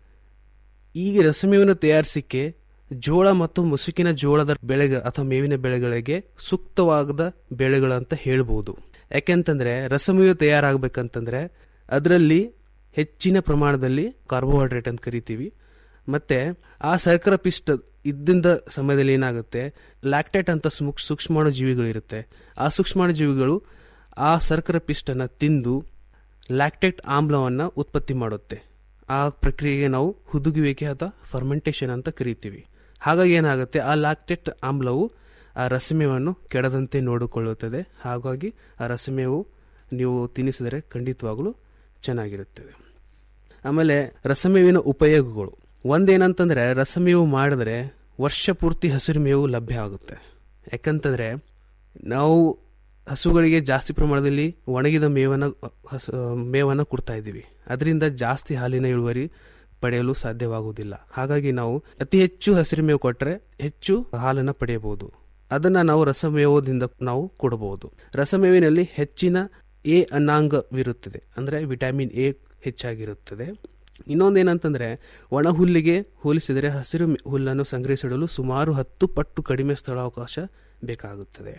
ಈ ರಸಮೇವನ್ನು ತಯಾರಿಸಿಕ್ಕೆ ಜೋಳ ಮತ್ತು ಮುಸುಕಿನ ಜೋಳದ ಬೆಳೆಗ ಅಥವಾ ಮೇವಿನ ಬೆಳೆಗಳಿಗೆ ಸೂಕ್ತವಾದ ಬೆಳೆಗಳಂತ ಹೇಳ್ಬೋದು ಯಾಕೆಂತಂದ್ರೆ ರಸಮೇವು ತಯಾರಾಗಬೇಕಂತಂದ್ರೆ ಅದರಲ್ಲಿ ಹೆಚ್ಚಿನ ಪ್ರಮಾಣದಲ್ಲಿ ಕಾರ್ಬೋಹೈಡ್ರೇಟ್ ಅಂತ ಕರಿತೀವಿ ಮತ್ತೆ ಆ ಸರ್ಕರ ಪಿಷ್ಟ ಇದ್ದಿಂದ ಸಮಯದಲ್ಲಿ ಏನಾಗುತ್ತೆ ಲ್ಯಾಕ್ಟೇಟ್ ಅಂತ ಸೂಕ್- ಸೂಕ್ಷ್ಮಾಣು ಜೀವಿಗಳಿರುತ್ತೆ ಆ ಸೂಕ್ಷ್ಮಾಣು ಜೀವಿಗಳು ಆ ಸರ್ಕರ ಪಿಷ್ಟನ ತಿಂದು ಲ್ಯಾಕ್ಟೇಟ್ ಆಮ್ಲವನ್ನು ಉತ್ಪತ್ತಿ ಮಾಡುತ್ತೆ ಆ ಪ್ರಕ್ರಿಯೆಗೆ ನಾವು ಹುದುಗುವಿಕೆ ಅಥವಾ ಫರ್ಮೆಂಟೇಷನ್ ಅಂತ ಕರಿತೀವಿ ಹಾಗಾಗಿ ಏನಾಗುತ್ತೆ ಆ ಲ್ಯಾಕ್ಟೇಟ್ ಆಮ್ಲವು ಆ ರಸಮೇವನ್ನು ಕೆಡದಂತೆ ನೋಡಿಕೊಳ್ಳುತ್ತದೆ ಹಾಗಾಗಿ ಆ ರಸಮೇವು ನೀವು ತಿನ್ನಿಸಿದರೆ ಖಂಡಿತವಾಗಲೂ ಚೆನ್ನಾಗಿರುತ್ತದೆ ಆಮೇಲೆ ರಸಮೇವಿನ ಉಪಯೋಗಗಳು ಒಂದೇನಂತಂದ್ರೆ ರಸಮೇವು ಮಾಡಿದ್ರೆ ವರ್ಷ ಪೂರ್ತಿ ಹಸಿರು ಮೇವು ಲಭ್ಯ ಆಗುತ್ತೆ ಯಾಕಂತಂದ್ರೆ ನಾವು ಹಸುಗಳಿಗೆ ಜಾಸ್ತಿ ಪ್ರಮಾಣದಲ್ಲಿ ಒಣಗಿದ ಮೇವನ್ನ ಹಸು ಮೇವನ್ನು ಕೊಡ್ತಾ ಇದ್ದೀವಿ ಅದರಿಂದ ಜಾಸ್ತಿ ಹಾಲಿನ ಇಳುವರಿ ಪಡೆಯಲು ಸಾಧ್ಯವಾಗುವುದಿಲ್ಲ ಹಾಗಾಗಿ ನಾವು ಅತಿ ಹೆಚ್ಚು ಹಸಿರು ಮೇವು ಕೊಟ್ಟರೆ ಹೆಚ್ಚು ಹಾಲನ್ನು ಪಡೆಯಬಹುದು ಅದನ್ನ ನಾವು ರಸಮೇವದಿಂದ ನಾವು ಕೊಡಬಹುದು ರಸಮೇವಿನಲ್ಲಿ ಹೆಚ್ಚಿನ ಎ ಅನ್ನಾಂಗವಿರುತ್ತದೆ ಅಂದ್ರೆ ವಿಟಮಿನ್ ಎ ಹೆಚ್ಚಾಗಿರುತ್ತದೆ ಇನ್ನೊಂದೇನಂತಂದ್ರೆ ಒಣ ಹುಲ್ಲಿಗೆ ಹೋಲಿಸಿದರೆ ಹಸಿರು ಮೆ- ಹುಲ್ಲನ್ನು ಸಂಗ್ರಹಿಸಿಡಲು ಸುಮಾರು ಹತ್ತು ಪಟ್ಟು ಕಡಿಮೆ ಸ್ಥಳಾವಕಾಶ ಬೇಕಾಗುತ್ತದೆ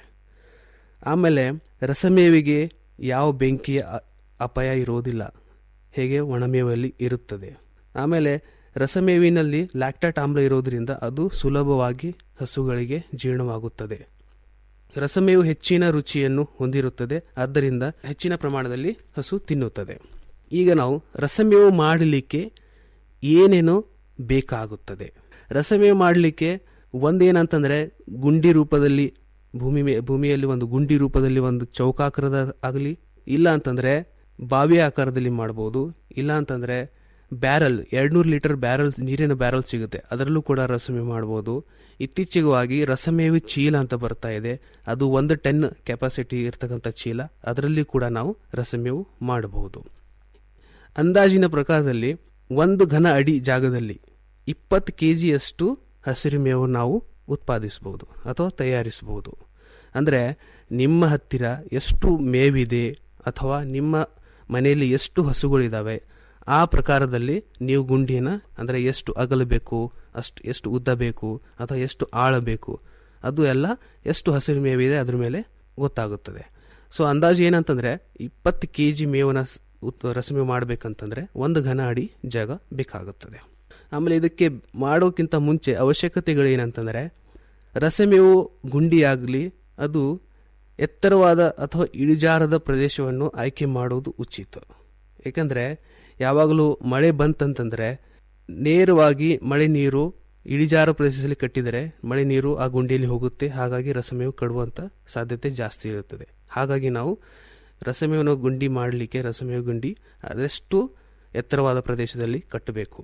ಆಮೇಲೆ ರಸಮೇವಿಗೆ ಯಾವ ಬೆಂಕಿಯ ಅ- ಅಪಾಯ ಇರೋದಿಲ್ಲ ಹೇಗೆ ಒಣಮೇವಲ್ಲಿ ಇರುತ್ತದೆ ಆಮೇಲೆ ರಸಮೇವಿನಲ್ಲಿ ಲ್ಯಾಕ್ಟಾಟ್ ಆಮ್ಲ ಇರೋದ್ರಿಂದ ಅದು ಸುಲಭವಾಗಿ ಹಸುಗಳಿಗೆ ಜೀರ್ಣವಾಗುತ್ತದೆ ರಸಮೇವು ಹೆಚ್ಚಿನ ರುಚಿಯನ್ನು ಹೊಂದಿರುತ್ತದೆ ಆದ್ದರಿಂದ ಹೆಚ್ಚಿನ ಪ್ರಮಾಣದಲ್ಲಿ ಹಸು ತಿನ್ನುತ್ತದೆ ಈಗ ನಾವು ರಸಮೇವು ಮಾಡಲಿಕ್ಕೆ ಏನೇನು ಬೇಕಾಗುತ್ತದೆ ರಸಮೇವು ಮಾಡಲಿಕ್ಕೆ ಒಂದೇನಂತಂದ್ರೆ ಗುಂಡಿ ರೂಪದಲ್ಲಿ ಭೂಮಿ ಮೇ ಭೂಮಿಯಲ್ಲಿ ಒಂದು ಗುಂಡಿ ರೂಪದಲ್ಲಿ ಒಂದು ಚೌಕಾಕಾರದ ಆಗಲಿ ಇಲ್ಲ ಅಂತಂದ್ರೆ ಬಾವಿ ಆಕಾರದಲ್ಲಿ ಮಾಡಬಹುದು ಇಲ್ಲ ಅಂತಂದ್ರೆ ಬ್ಯಾರಲ್ ಎರಡ್ನೂರು ಲೀಟರ್ ಬ್ಯಾರಲ್ ನೀರಿನ ಬ್ಯಾರಲ್ ಸಿಗುತ್ತೆ ಅದರಲ್ಲೂ ಕೂಡ ರಸಮೇವು ಮಾಡಬಹುದು ಇತ್ತೀಚೆಗಾಗಿ ರಸಮೇವಿ ಚೀಲ ಅಂತ ಬರ್ತಾ ಇದೆ ಅದು ಒಂದು ಟೆನ್ ಕೆಪಾಸಿಟಿ ಇರ್ತಕ್ಕಂಥ ಚೀಲ ಅದರಲ್ಲಿ ಕೂಡ ನಾವು ರಸಮೇವು ಮಾಡಬಹುದು ಅಂದಾಜಿನ ಪ್ರಕಾರದಲ್ಲಿ ಒಂದು ಘನ ಅಡಿ ಜಾಗದಲ್ಲಿ ಇಪ್ಪತ್ತು ಕೆ ಜಿಯಷ್ಟು ಹಸಿರು ಮೇವು ನಾವು ಉತ್ಪಾದಿಸಬಹುದು ಅಥವಾ ತಯಾರಿಸಬಹುದು ಅಂದರೆ ನಿಮ್ಮ ಹತ್ತಿರ ಎಷ್ಟು ಮೇವಿದೆ ಅಥವಾ ನಿಮ್ಮ ಮನೆಯಲ್ಲಿ ಎಷ್ಟು ಹಸುಗಳಿದ್ದಾವೆ ಆ ಪ್ರಕಾರದಲ್ಲಿ ನೀವು ಗುಂಡಿಯನ್ನು ಅಂದರೆ ಎಷ್ಟು ಅಗಲ ಬೇಕು ಅಷ್ಟು ಎಷ್ಟು ಉದ್ದ ಬೇಕು ಅಥವಾ ಎಷ್ಟು ಆಳ ಬೇಕು ಅದು ಎಲ್ಲ ಎಷ್ಟು ಹಸಿರು ಮೇವಿದೆ ಅದ್ರ ಮೇಲೆ ಗೊತ್ತಾಗುತ್ತದೆ ಸೊ ಅಂದಾಜು ಏನಂತಂದರೆ ಇಪ್ಪತ್ತು ಕೆ ಜಿ ಮೇವನ್ನ ಸ್- ಉತ್- ರಸಮೇವು ಮಾಡಬೇಕಂತಂದರೆ ಒಂದು ಘನ ಅಡಿ ಜಾಗ ಬೇಕಾಗುತ್ತದೆ ಆಮೇಲೆ ಇದಕ್ಕೆ ಮಾಡೋಕ್ಕಿಂತ ಮುಂಚೆ ಅವಶ್ಯಕತೆಗಳೇನಂತಂದರೆ ರಸಮೇವು ಗುಂಡಿಯಾಗಲಿ ಅದು ಎತ್ತರವಾದ ಅಥವಾ ಇಳಿಜಾರದ ಪ್ರದೇಶವನ್ನು ಆಯ್ಕೆ ಮಾಡುವುದು ಉಚಿತ ಏಕೆಂದರೆ ಯಾವಾಗಲೂ ಮಳೆ ಬಂತಂತಂದರೆ ನೇರವಾಗಿ ಮಳೆ ನೀರು ಇಳಿಜಾರ ಪ್ರದೇಶದಲ್ಲಿ ಕಟ್ಟಿದರೆ ಮಳೆ ನೀರು ಆ ಗುಂಡಿಯಲ್ಲಿ ಹೋಗುತ್ತೆ ಹಾಗಾಗಿ ರಸಮೇವು ಕಡುವಂಥ ಸಾಧ್ಯತೆ ಜಾಸ್ತಿ ಇರುತ್ತದೆ ಹಾಗಾಗಿ ನಾವು ರಸಮೇವನ್ನು ಗುಂಡಿ ಮಾಡಲಿಕ್ಕೆ ರಸಮೇವು ಗುಂಡಿ ಅದೆಷ್ಟು ಎತ್ತರವಾದ ಪ್ರದೇಶದಲ್ಲಿ ಕಟ್ಟಬೇಕು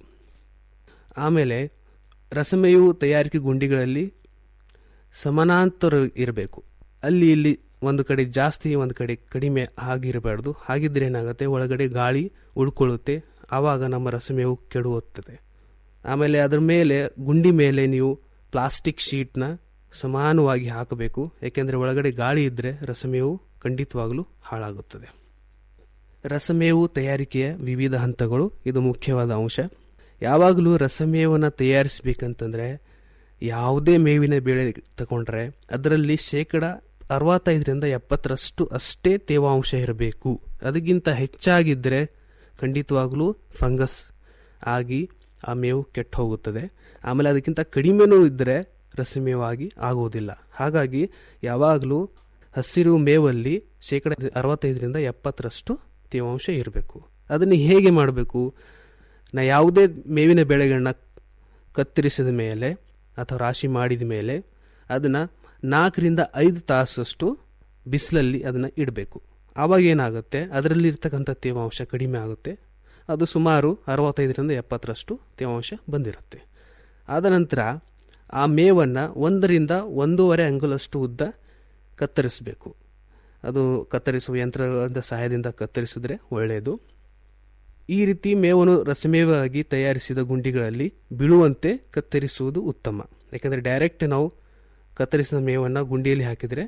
ಆಮೇಲೆ ರಸಮೇವು ತಯಾರಿಕೆ ಗುಂಡಿಗಳಲ್ಲಿ ಸಮಾನಾಂತರ ಇರಬೇಕು ಅಲ್ಲಿ ಇಲ್ಲಿ ಒಂದು ಕಡೆ ಜಾಸ್ತಿ ಒಂದು ಕಡೆ ಕಡಿಮೆ ಆಗಿರಬಾರ್ದು ಹಾಗಿದ್ರೆ ಏನಾಗುತ್ತೆ ಒಳಗಡೆ ಗಾಳಿ ಉಳ್ಕೊಳ್ಳುತ್ತೆ ಆವಾಗ ನಮ್ಮ ರಸಮೇವು ಕೆಡುತ್ತದೆ ಆಮೇಲೆ ಅದರ ಮೇಲೆ ಗುಂಡಿ ಮೇಲೆ ನೀವು ಪ್ಲಾಸ್ಟಿಕ್ ಶೀಟ್ನ ಸಮಾನವಾಗಿ ಹಾಕಬೇಕು ಯಾಕೆಂದರೆ ಒಳಗಡೆ ಗಾಳಿ ಇದ್ದರೆ ರಸಮೇವು ಖಂಡಿತವಾಗಲೂ ಹಾಳಾಗುತ್ತದೆ ರಸಮೇವು ತಯಾರಿಕೆಯ ವಿವಿಧ ಹಂತಗಳು ಇದು ಮುಖ್ಯವಾದ ಅಂಶ ಯಾವಾಗಲೂ ರಸಮೇವನ್ನು ತಯಾರಿಸಬೇಕಂತಂದರೆ ಯಾವುದೇ ಮೇವಿನ ಬೆಳೆ ತಗೊಂಡ್ರೆ ಅದರಲ್ಲಿ ಶೇಕಡ ಅರವತ್ತೈದರಿಂದ ಎಪ್ಪತ್ತರಷ್ಟು ಅಷ್ಟೇ ತೇವಾಂಶ ಇರಬೇಕು ಅದಕ್ಕಿಂತ ಹೆಚ್ಚಾಗಿದ್ದರೆ ಖಂಡಿತವಾಗಲೂ ಫಂಗಸ್ ಆಗಿ ಆ ಮೇವು ಕೆಟ್ಟು ಹೋಗುತ್ತದೆ ಆಮೇಲೆ ಅದಕ್ಕಿಂತ ಕಡಿಮೆನೂ ಇದ್ದರೆ ರಸಮೇವಾಗಿ ಆಗುವುದಿಲ್ಲ ಹಾಗಾಗಿ ಯಾವಾಗಲೂ ಹಸಿರು ಮೇವಲ್ಲಿ ಶೇಕಡ ಅರವತ್ತೈದರಿಂದ ಎಪ್ಪತ್ತರಷ್ಟು ತೇವಾಂಶ ಇರಬೇಕು ಅದನ್ನು ಹೇಗೆ ಮಾಡಬೇಕು ನಾ ಯಾವುದೇ ಮೇವಿನ ಬೆಳೆಗಳನ್ನ ಕತ್ತರಿಸಿದ ಮೇಲೆ ಅಥವಾ ರಾಶಿ ಮಾಡಿದ ಮೇಲೆ ಅದನ್ನು ನಾಲ್ಕರಿಂದ ಐದು ತಾಸಷ್ಟು ಬಿಸಿಲಲ್ಲಿ ಅದನ್ನು ಇಡಬೇಕು ಆವಾಗ ಏನಾಗುತ್ತೆ ಅದರಲ್ಲಿ ಇರ್ತಕ್ಕಂಥ ತೇವಾಂಶ ಕಡಿಮೆ ಆಗುತ್ತೆ ಅದು ಸುಮಾರು ಅರವತ್ತೈದರಿಂದ ಎಪ್ಪತ್ತರಷ್ಟು ತೇವಾಂಶ ಬಂದಿರುತ್ತೆ ಆದ ನಂತರ ಆ ಮೇವನ್ನು ಒಂದರಿಂದ ಒಂದೂವರೆ ಅಂಗುಲಷ್ಟು ಉದ್ದ ಕತ್ತರಿಸಬೇಕು ಅದು ಕತ್ತರಿಸುವ ಯಂತ್ರದ ಸಹಾಯದಿಂದ ಕತ್ತರಿಸಿದ್ರೆ ಒಳ್ಳೆಯದು ಈ ರೀತಿ ಮೇವನ್ನು ರಸಮೇವಾಗಿ ತಯಾರಿಸಿದ ಗುಂಡಿಗಳಲ್ಲಿ ಬೀಳುವಂತೆ ಕತ್ತರಿಸುವುದು ಉತ್ತಮ ಯಾಕಂದರೆ ಡೈರೆಕ್ಟ್ ನಾವು ಕತ್ತರಿಸಿದ ಮೇವನ್ನು ಗುಂಡಿಯಲ್ಲಿ ಹಾಕಿದರೆ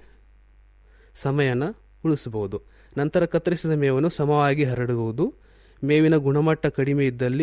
ಸಮಯನ ಉಳಿಸಬಹುದು ನಂತರ ಕತ್ತರಿಸಿದ ಮೇವನ್ನು ಸಮವಾಗಿ ಹರಡುವುದು ಮೇವಿನ ಗುಣಮಟ್ಟ ಕಡಿಮೆ ಇದ್ದಲ್ಲಿ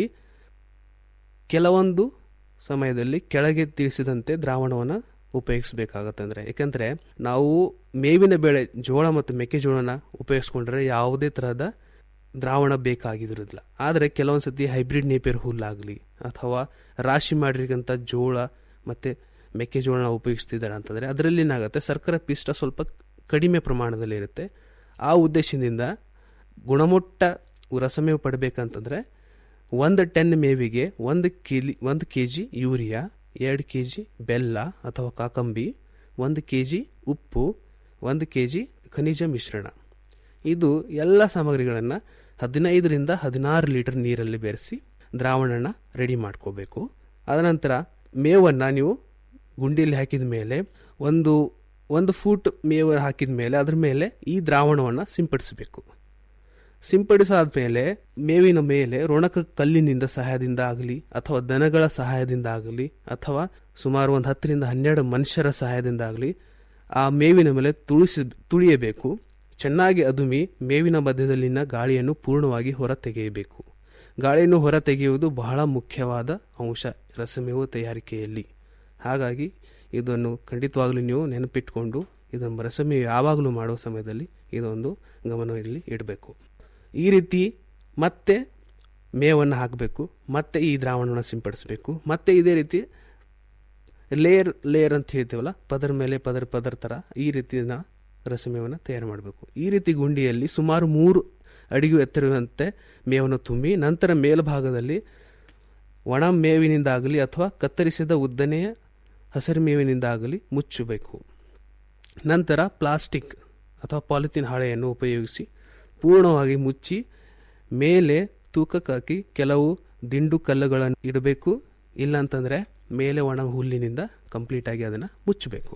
ಕೆಲವೊಂದು ಸಮಯದಲ್ಲಿ ಕೆಳಗೆ ತಿಳಿಸಿದಂತೆ ದ್ರಾವಣವನ್ನು ಉಪಯೋಗಿಸಬೇಕಾಗತ್ತೆ ಅಂದರೆ ಏಕೆಂದರೆ ನಾವು ಮೇವಿನ ಬೆಳೆ ಜೋಳ ಮತ್ತು ಮೆಕ್ಕೆಜೋಳನ ಉಪಯೋಗಿಸ್ಕೊಂಡ್ರೆ ಯಾವುದೇ ತರಹದ ದ್ರಾವಣ ಬೇಕಾಗಿದಿರೋದಿಲ್ಲ ಆದರೆ ಕೆಲವೊಂದು ಸತಿ ಹೈಬ್ರಿಡ್ ನೇಪಿಯರ್ ಹುಲ್ಲಾಗಲಿ ಅಥವಾ ರಾಶಿ ಮಾಡಿರ್ತಕ್ಕಂಥ ಜೋಳ ಮತ್ತು ಮೆಕ್ಕೆಜೋಳನ ಉಪಯೋಗಿಸ್ತಿದ್ದಾರೆ ಅಂತಂದರೆ ಅದರಲ್ಲಿ ಏನಾಗುತ್ತೆ ಸರ್ಕರ ಪಿಷ್ಟ ಸ್ವಲ್ಪ ಕಡಿಮೆ ಪ್ರಮಾಣದಲ್ಲಿ ಇರುತ್ತೆ ಆ ಉದ್ದೇಶದಿಂದ ಗುಣಮಟ್ಟ ರಸಮೇವು ಪಡಬೇಕಂತಂದರೆ ಒಂದು ಟನ್ ಮೇವಿಗೆ ಒಂದು ಕಿಲಿ ಒಂದು ಕೆ ಜಿ ಯೂರಿಯಾ ಎರಡು ಕೆ ಜಿ ಬೆಲ್ಲ ಅಥವಾ ಕಾಕಂಬಿ ಒಂದು ಕೆ ಜಿ ಉಪ್ಪು ಒಂದು ಕೆ ಜಿ ಖನಿಜ ಮಿಶ್ರಣ ಇದು ಎಲ್ಲ ಸಾಮಗ್ರಿಗಳನ್ನು ಹದಿನೈದರಿಂದ ಹದಿನಾರು ಲೀಟರ್ ನೀರಲ್ಲಿ ಬೆರೆಸಿ ದ್ರಾವಣನ ರೆಡಿ ಮಾಡ್ಕೋಬೇಕು ಅದನಂತರ ಮೇವನ್ನು ನೀವು ಗುಂಡಿಯಲ್ಲಿ ಹಾಕಿದ ಮೇಲೆ ಒಂದು ಒಂದು ಫೂಟ್ ಮೇವು ಹಾಕಿದ ಮೇಲೆ ಅದ್ರ ಮೇಲೆ ಈ ದ್ರಾವಣವನ್ನು ಸಿಂಪಡಿಸಬೇಕು ಸಿಂಪಡಿಸಾದ ಮೇಲೆ ಮೇವಿನ ಮೇಲೆ ರೊಣಕ ಕಲ್ಲಿನಿಂದ ಸಹಾಯದಿಂದ ಆಗಲಿ ಅಥವಾ ದನಗಳ ಸಹಾಯದಿಂದ ಆಗಲಿ ಅಥವಾ ಸುಮಾರು ಒಂದು ಹತ್ತರಿಂದ ಹನ್ನೆರಡು ಮನುಷ್ಯರ ಸಹಾಯದಿಂದ ಆಗಲಿ ಆ ಮೇವಿನ ಮೇಲೆ ತುಳಿಸಿ ತುಳಿಯಬೇಕು ಚೆನ್ನಾಗಿ ಅದುಮಿ ಮೇವಿನ ಮಧ್ಯದಲ್ಲಿನ ಗಾಳಿಯನ್ನು ಪೂರ್ಣವಾಗಿ ಹೊರ ತೆಗೆಯಬೇಕು ಗಾಳಿಯನ್ನು ಹೊರ ತೆಗೆಯುವುದು ಬಹಳ ಮುಖ್ಯವಾದ ಅಂಶ ರಸಮೇವು ತಯಾರಿಕೆಯಲ್ಲಿ ಹಾಗಾಗಿ ಇದನ್ನು ಖಂಡಿತವಾಗಲೂ ನೀವು ನೆನಪಿಟ್ಕೊಂಡು ಇದನ್ನು ರಸಮೇವು ಯಾವಾಗಲೂ ಮಾಡುವ ಸಮಯದಲ್ಲಿ ಇದೊಂದು ಗಮನದಲ್ಲಿ ಇಡಬೇಕು ಈ ರೀತಿ ಮತ್ತೆ ಮೇವನ್ನು ಹಾಕಬೇಕು ಮತ್ತೆ ಈ ದ್ರಾವಣವನ್ನು ಸಿಂಪಡಿಸಬೇಕು ಮತ್ತೆ ಇದೇ ರೀತಿ ಲೇಯರ್ ಲೇಯರ್ ಅಂತ ಹೇಳ್ತೀವಲ್ಲ ಪದರ ಮೇಲೆ ಪದರ ಪದರ ಥರ ಈ ರೀತಿನ ರಸಮೇವನ್ನು ತಯಾರು ಮಾಡಬೇಕು ಈ ರೀತಿ ಗುಂಡಿಯಲ್ಲಿ ಸುಮಾರು ಮೂರು ಅಡಿಗೆ ಎತ್ತರವಂತೆ ಮೇವನ್ನು ತುಂಬಿ ನಂತರ ಮೇಲ್ಭಾಗದಲ್ಲಿ ಒಣ ಮೇವಿನಿಂದಾಗಲಿ ಅಥವಾ ಕತ್ತರಿಸಿದ ಉದ್ದನೆಯ ಹಸಿರು ಮೇವಿನಿಂದಾಗಲಿ ಮುಚ್ಚಬೇಕು ನಂತರ ಪ್ಲಾಸ್ಟಿಕ್ ಅಥವಾ ಪಾಲಿಥೀನ್ ಹಾಳೆಯನ್ನು ಉಪಯೋಗಿಸಿ ಪೂರ್ಣವಾಗಿ ಮುಚ್ಚಿ ಮೇಲೆ ತೂಕಕ್ಕಾಕಿ ಕೆಲವು ದಿಂಡು ಕಲ್ಲುಗಳನ್ನು ಇಡಬೇಕು ಇಲ್ಲಾಂತಂದರೆ ಮೇಲೆ ಒಣ ಹುಲ್ಲಿನಿಂದ ಕಂಪ್ಲೀಟಾಗಿ ಅದನ್ನು ಮುಚ್ಚಬೇಕು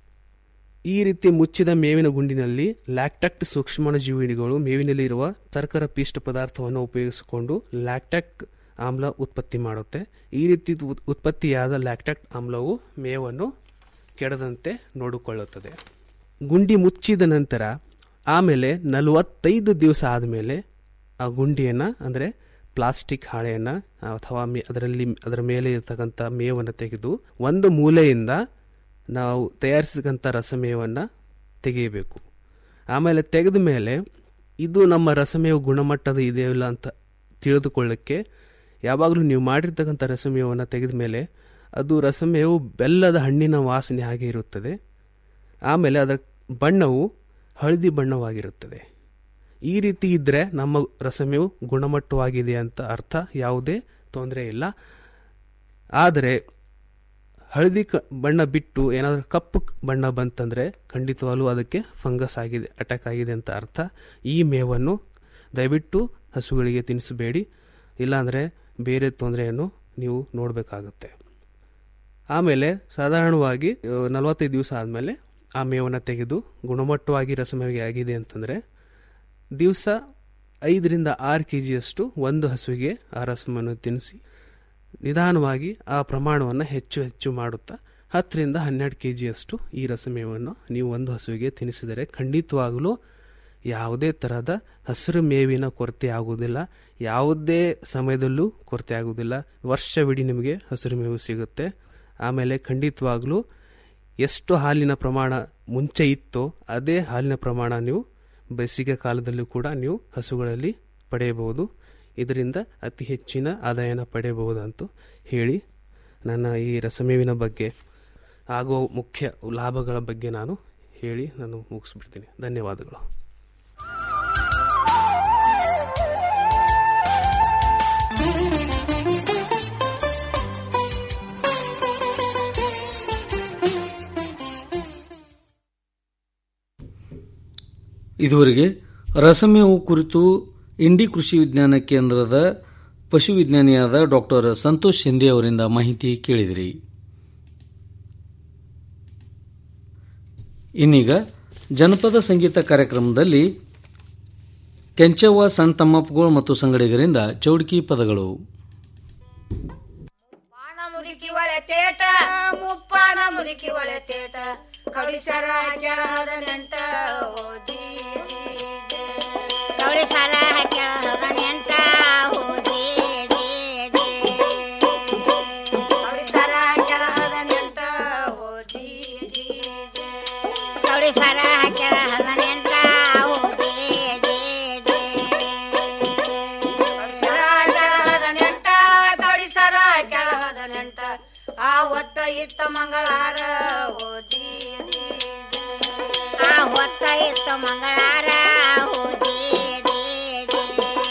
ಈ ರೀತಿ ಮುಚ್ಚಿದ ಮೇವಿನ ಗುಂಡಿನಲ್ಲಿ ಲ್ಯಾಕ್ಟಕ್ಟ್ ಸೂಕ್ಷ್ಮಾಣುಜೀವಿಗಳು ಮೇವಿನಲ್ಲಿ ಇರುವ ಸರ್ಕರ ಪಿಷ್ಟ ಪದಾರ್ಥವನ್ನು ಉಪಯೋಗಿಸಿಕೊಂಡು ಲ್ಯಾಕ್ಟಕ್ ಆಮ್ಲ ಉತ್ಪತ್ತಿ ಮಾಡುತ್ತೆ ಈ ರೀತಿ ಉತ್- ಉತ್ಪತ್ತಿಯಾದ ಲ್ಯಾಕ್ಟಕ್ಟ್ ಆಮ್ಲವು ಮೇವನ್ನು ಕೆಡದಂತೆ ನೋಡಿಕೊಳ್ಳುತ್ತದೆ ಗುಂಡಿ ಮುಚ್ಚಿದ ನಂತರ ಆಮೇಲೆ ನಲವತ್ತೈದು ದಿವಸ ಆದಮೇಲೆ ಆ ಗುಂಡಿಯನ್ನು ಅಂದರೆ ಪ್ಲಾಸ್ಟಿಕ್ ಹಾಳೆಯನ್ನು ಅಥವಾ ಮೇ ಅದರಲ್ಲಿ ಅದರ ಮೇಲೆ ಇರತಕ್ಕಂಥ ಮೇವನ್ನು ತೆಗೆದು ಒಂದು ಮೂಲೆಯಿಂದ ನಾವು ತಯಾರಿಸಿದಂಥ ರಸಮೇವನ್ನು ತೆಗೆಯಬೇಕು ಆಮೇಲೆ ತೆಗೆದ ಮೇಲೆ ಇದು ನಮ್ಮ ರಸಮೇವು ಗುಣಮಟ್ಟದ ಇದೆಯೋ ಇಲ್ಲ ಅಂತ ತಿಳಿದುಕೊಳ್ಳಕ್ಕೆ ಯಾವಾಗಲೂ ನೀವು ಮಾಡಿರ್ತಕ್ಕಂಥ ರಸಮೇವನ್ನು ತೆಗೆದ ಮೇಲೆ ಅದು ರಸಮೇವು ಬೆಲ್ಲದ ಹಣ್ಣಿನ ವಾಸನೆ ಹಾಗೆ ಇರುತ್ತದೆ ಆಮೇಲೆ ಅದರ ಬಣ್ಣವು ಹಳದಿ ಬಣ್ಣವಾಗಿರುತ್ತದೆ ಈ ರೀತಿ ಇದ್ದರೆ ನಮ್ಮ ರಸಮೇವು ಗುಣಮಟ್ಟವಾಗಿದೆ ಅಂತ ಅರ್ಥ ಯಾವುದೇ ತೊಂದರೆ ಇಲ್ಲ ಆದರೆ ಹಳದಿ ಕ ಬಣ್ಣ ಬಿಟ್ಟು ಏನಾದರೂ ಕಪ್ಪು ಬಣ್ಣ ಬಂತಂದರೆ ಖಂಡಿತವಾಗ್ಲೂ ಅದಕ್ಕೆ ಫಂಗಸ್ ಆಗಿದೆ ಅಟ್ಯಾಕ್ ಆಗಿದೆ ಅಂತ ಅರ್ಥ ಈ ಮೇವನ್ನು ದಯವಿಟ್ಟು ಹಸುಗಳಿಗೆ ತಿನ್ನಿಸಬೇಡಿ ಇಲ್ಲಾಂದರೆ ಬೇರೆ ತೊಂದರೆಯನ್ನು ನೀವು ನೋಡಬೇಕಾಗುತ್ತೆ ಆಮೇಲೆ ಸಾಧಾರಣವಾಗಿ ನಲವತ್ತೈದು ದಿವಸ ಆದಮೇಲೆ ಆ ಮೇವನ್ನು ತೆಗೆದು ಗುಣಮಟ್ಟವಾಗಿ ರಸಮೇವಿಗೆ ಆಗಿದೆ ಅಂತಂದರೆ ದಿವಸ ಐದರಿಂದ ಆರು ಕೆ ಜಿಯಷ್ಟು ಒಂದು ಹಸುವಿಗೆ ಆ ರಸಮನ್ನು ತಿನ್ನಿಸಿ ನಿಧಾನವಾಗಿ ಆ ಪ್ರಮಾಣವನ್ನು ಹೆಚ್ಚು ಹೆಚ್ಚು ಮಾಡುತ್ತಾ ಹತ್ತರಿಂದ ಹನ್ನೆರಡು ಕೆ ಜಿಯಷ್ಟು ಈ ರಸಮೇವನ್ನು ನೀವು ಒಂದು ಹಸುವಿಗೆ ತಿನ್ನಿಸಿದರೆ ಖಂಡಿತವಾಗಲೂ ಯಾವುದೇ ತರಹದ ಹಸಿರು ಮೇವಿನ ಕೊರತೆ ಆಗುವುದಿಲ್ಲ ಯಾವುದೇ ಸಮಯದಲ್ಲೂ ಕೊರತೆ ಆಗುವುದಿಲ್ಲ ವರ್ಷವಿಡೀ ನಿಮಗೆ ಹಸಿರು ಮೇವು ಸಿಗುತ್ತೆ ಆಮೇಲೆ ಖಂಡಿತವಾಗಲೂ ಎಷ್ಟು ಹಾಲಿನ ಪ್ರಮಾಣ ಮುಂಚೆ ಇತ್ತೋ ಅದೇ ಹಾಲಿನ ಪ್ರಮಾಣ ನೀವು ಬೇಸಿಗೆ ಕಾಲದಲ್ಲೂ ಕೂಡ ನೀವು ಹಸುಗಳಲ್ಲಿ ಪಡೆಯಬಹುದು ಇದರಿಂದ ಅತಿ ಹೆಚ್ಚಿನ ಆದಾಯನ ಪಡೆಯಬಹುದಂತೂ ಹೇಳಿ ನನ್ನ ಈ ರಸಮೇವಿನ ಬಗ್ಗೆ ಆಗೋ ಮುಖ್ಯ ಲಾಭಗಳ ಬಗ್ಗೆ ನಾನು ಹೇಳಿ ನಾನು ಮುಗಿಸ್ಬಿಡ್ತೀನಿ ಧನ್ಯವಾದಗಳು ಇದುವರೆಗೆ ರಸಮೇವು ಕುರಿತು ಇಂಡಿ ಕೃಷಿ ವಿಜ್ಞಾನ ಕೇಂದ್ರದ ಪಶು ವಿಜ್ಞಾನಿಯಾದ ಡಾಕ್ಟರ್ ಸಂತೋಷ್ ಶಿಂದೆ ಅವರಿಂದ ಮಾಹಿತಿ ಕೇಳಿದಿರಿ ಇನ್ನೀಗ ಜನಪದ ಸಂಗೀತ ಕಾರ್ಯಕ್ರಮದಲ್ಲಿ ಕೆಂಚವ್ವ ಸಣ್ಣ ತಮ್ಮಪ್ಪಗಳು ಮತ್ತು ಸಂಗಡಿಗರಿಂದ ಚೌಡ್ಕಿ ಪದಗಳು ಮುದುಕಿ ಒಳೆ ತೇಟ ಮುಪ್ಪಾನ ಮುದುಕಿ ಒಳೆ ತೇಟ ಕೌಳಿಸರ ಕೆಳಹದ ನೆಂಟ ಓ ಜೀ ಜೀ ಜೇ. ಕೌಳಿಸರ ಕೆಳಹದ ನೆಂಟ ಓ ಜೀ ಜೀ ಜೇ. ಕೌಳಿಸರ ಕೆಳಹದ ನೆಂಟ ಓ ಜೀ ಜೀ ಜೇ. ಕೌಳಿಸರ ಕೆಳಹದ ನೆಂಟ ಓ ಜೀ ಜೀ ಜೇ. ಕೌಳಿಸರ ಕೆಳಹದ ನೆಂಟ ಕೌಳಿಸರ ಕೆಳಹದ ನೆಂಟ ಆ ಹೊತ್ತ ಇತ್ತ ಮಂಗಳಾರ ಓ ಜೀ ಜೀ ಜೇ. ಆ ಹೊತ್ತ ಇತ್ತ ಮಂಗಳಾರ ಓ ಜೀ ಜೀ ಜೇ.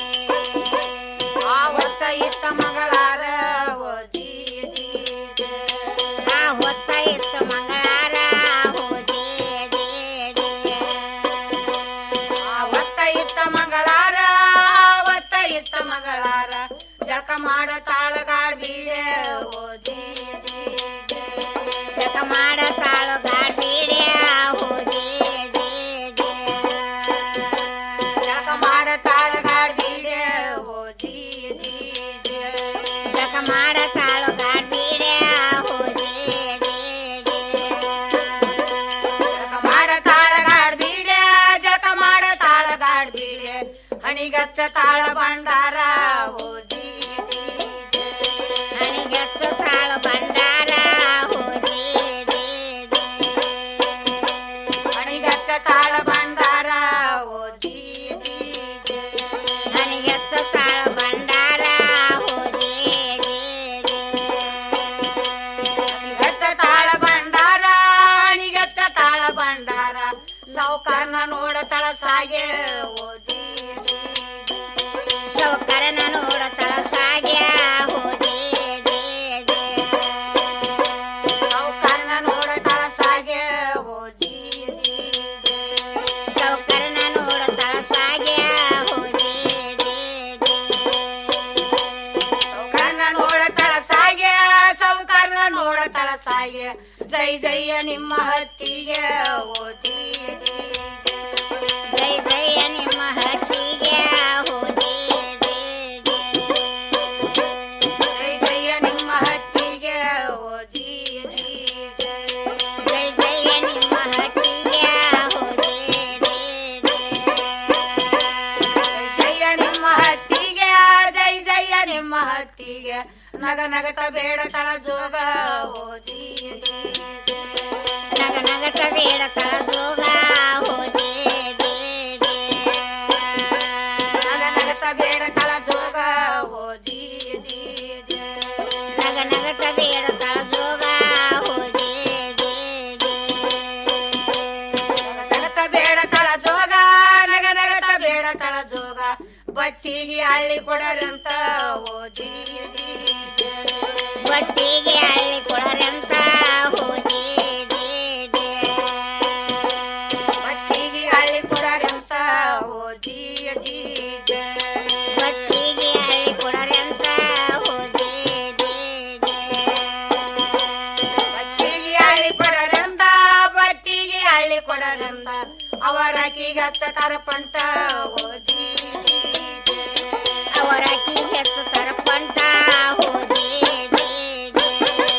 ಆ ಹೊತ್ತ ಇತ್ತ ಮಂಗಳಾರ ಓ ಜೀ ಜೀ ಜೇ. ಆ ಹೊತ್ತ ಇತ್ತ ಮಂಗಳಾರ ಓ ಜೀ ಜೀ ಜೇ. ಆ ಹೊತ್ತ ಇತ್ತ ಮಂಗಳಾರ ಆ ಹೊತ್ತ ಇತ್ತ ಮಂಗಳಾರ ಜಳಕ ಮಾಡ ತಾಳಗಾಡ್ ಬೀಡೆ ಓ ಜೀ ಜೀ ಜೇ. ಜಳಕ ಮಾಡ ತಾಳಗಾಡ್ ಬೀಡೆ ಓ ಜೀ ಜೀ ಜೇ. ಜಳಕ ಮಾಡ ತಾಳಗಾಡ್ ಬೀಡೆ ಓ ಜೀ ಜೀ ಜೇ. ಜಳಕ ಮಾಡ ತಾಳಗಾಡ್ ಬೀಡೆ ಓ ಜೀ ಜೀ ಜೇ. ಜಳಕ ಮಾಡ ತಾಳಗಾಡ್ ಬೀಡೆ ಜಳಕ ಮಾಡ ತಾಳಗಾಡ್ ಬೀಡೆ ಹಣಿಗಚ್ಚ ತಾಳ ಭಂಡಾರ ಓ ಜೀ ಜೀ ಜೇ. ಹಣಿಗಚ್ಚ ತಾಳ ಭಂಡಾರ ಓ ಜೀ ಜೀ ಜೇ. ಹಣಿಗಚ್ಚ ತಾಳ ಭಂಡಾರ ಓ ಜೀ ಜೀ ಜೇ. ಹಣಿಗಚ್ಚ ತಾಳ ಭಂಡಾರ ಓ ಜೀ ಜೀ ಜೇ. ಹಣಿಗಚ್ಚ ತಾಳ ಭಂಡಾರ ಹಣಿಗಚ್ಚ ತಾಳ ಭಂಡಾರ ಸಾವುಕಾರನ ನೋಡ ತಳಸಾಗೆ ಓ ಜೀ ಜೀ ಜೇ. ಸಾವುಕಾರನ ನೋಡ ತಳಸಾಗೆ ಓ ಜೀ ಜೀ ಜೇ. ಸಾವುಕಾರನ ನೋಡ ತಳಸಾಗೆ ಓ ಜೀ ಜೀ ಜೇ. ಸಾವುಕಾರನ ನೋಡ ತಳಸಾಗೆ ಓ ಜೀ ಜೀ ಜೇ. ಸೌಕರ್ನ ನೋಡ ತಳಸಾಗೆ ಸೌಕರ್ನ ನೋಡ ತಳಸಾಗೆ ಜೈ ಜಯ ನಿಮ್ಮ ಹತ್ತಿಗೆ ಓ ಜೀ ಜೀ ಜೇ. ಜೈ ಜಯ ನಿಮ್ಮ ಹತ್ತಿಗೆ ಓ ಜೀ ಜೀ ಜೇ. ಜೈ ಜಯ ನಿಮ್ಮ ಹತ್ತಿಗೆ ಓ ಜೀ ಜೀ ಜೇ. ಜೈ ಜಯ ನಿಮ್ಮ ಹತ್ತಿಗೆ ಓ ಜೀ ಜೀ ಜೇ. ಜೈ ಜಯ ನಿಮ್ಮ ಹತ್ತಿಗೆ ಜೈ ಜಯ ನಿಮ್ಮ ಹತ್ತಿಗೆ ನಗ ನಗತ ಬೇಡ ತಳ ಜೋಗ ಓ ಜೀ ಜೀ ಜೀ. ನಗ ನಗತ ಬೇಡ ತಳ ಜೋಗ ಓ ಜೀ ಜೀ ಜೀ. ನಗ ನಗತ ಬೇಡ ತಳ ಜೋಗ ಓ ಜೀ ಜೀ ಜೀ. ನಗ ನಗತ ಬೇಡ ತಳ ಜೋಗ ಓ ಜೀ ಜೀ ಜೀ. ನಗತ ಬೇಡ ತಳ ಜೋಗ ನಗ ನಗತ ಬೇಡ ತಳ ಜೋಗ ಬತ್ತಿಗೆ ಹಳ್ಳಿ ಕೊಡರಂತ ಓ ಜೀ ಜೀ ಜೀ. ಬತ್ತಿಗೆ ಹಳ್ಳಿ ಕೊಡರಂತ ಓ ಜೀ ಜೀ ಜೀ. ಬತ್ತಿಗೆ ಹಳ್ಳಿ ಕೊಡರಂತ ಓ ಜೀ ಜೀ ಜೀ. ಬತ್ತಿಗೆ ಹಳ್ಳಿ ಕೊಡರಂತ ಓ ಜೀ ಜೀ ಜೀ. ಬತ್ತಿಗೆ ಹಳ್ಳಿ ಕೊಡರಂತ ಬತ್ತಿಗೆ ಹಳ್ಳಿ ಕೊಡರಂತ ಅವರ ಅಕ್ಕಿಗೆ ಹಚ್ಚತಾರ ಪಂಟ ಓ ಜೀ ಜೀ ಜೀ. ಅವರ ಅಕ್ಕಿಗೆ ಹಚ್ಚತಾರ ಪಂಟ ಓ ಜೀ ಜೀ ಜೀ.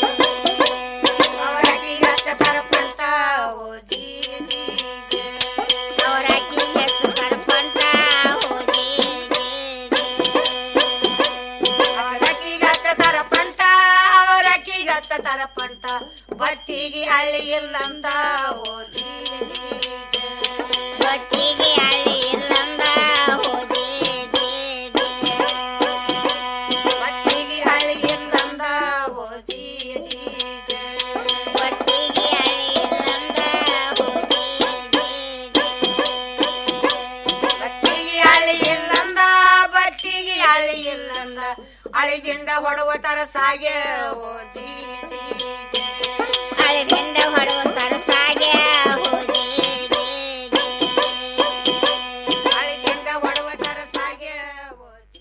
ಅವರ ಅಕ್ಕಿಗೆ ಹಚ್ಚತಾರ ಪಂಟ ಓ ಜೀ ಜೀ ಜೀ. ಅವರ ಅಕ್ಕಿಗೆ ಹಚ್ಚತಾರ ಪಂಟ ಓ ಜೀ ಜೀ ಜೀ. ಅವರ ಅಕ್ಕಿಗೆ ಹಚ್ಚತಾರ ಪಂಟ ಅವರ ಅಕ್ಕಿಗೆ ಹಚ್ಚತಾರ ಪಂಟ ಬತ್ತಿಗೆ ಹಳ್ಳಿ ಇಲ್ಲಂದ ಓ ಜೀ ಜೀ ಜೀ. ಬತ್ತಿಗೆ ಹಳ್ಳಿ ಇಲ್ಲಂದ ಓ ಜೀ ಜೀ ಜೀ. ಬತ್ತಿಗೆ ಹಳ್ಳಿ ಇಲ್ಲಂದ ಓ ಜೀ ಜೀ ಜೀ. ಬತ್ತಿಗೆ ಹಳ್ಳಿ ಇಲ್ಲಂದ ಓ ಜೀ ಜೀ ಜೀ. ಬತ್ತಿಗೆ ಹಳ್ಳಿ ಇಲ್ಲಂದ ಬತ್ತಿಗೆ ಹಳ್ಳಿ ಇಲ್ಲಂದ ಅಳಿಗಿಂಡ ಹೊಡುವ ತರ ಸಾಗೆ ಓ ಜೀ ಜೀ ಜೀ. ಅಳಿಗಿಂಡ ಹೊಡುವ ತರ ಸಾಗೆ ಓ ಜೀ ಜೀ ಜೀ. ಅಳಿಗಿಂಡ ಹೊಡುವ ತರ ಸಾಗೆ ಓ ಜೀ.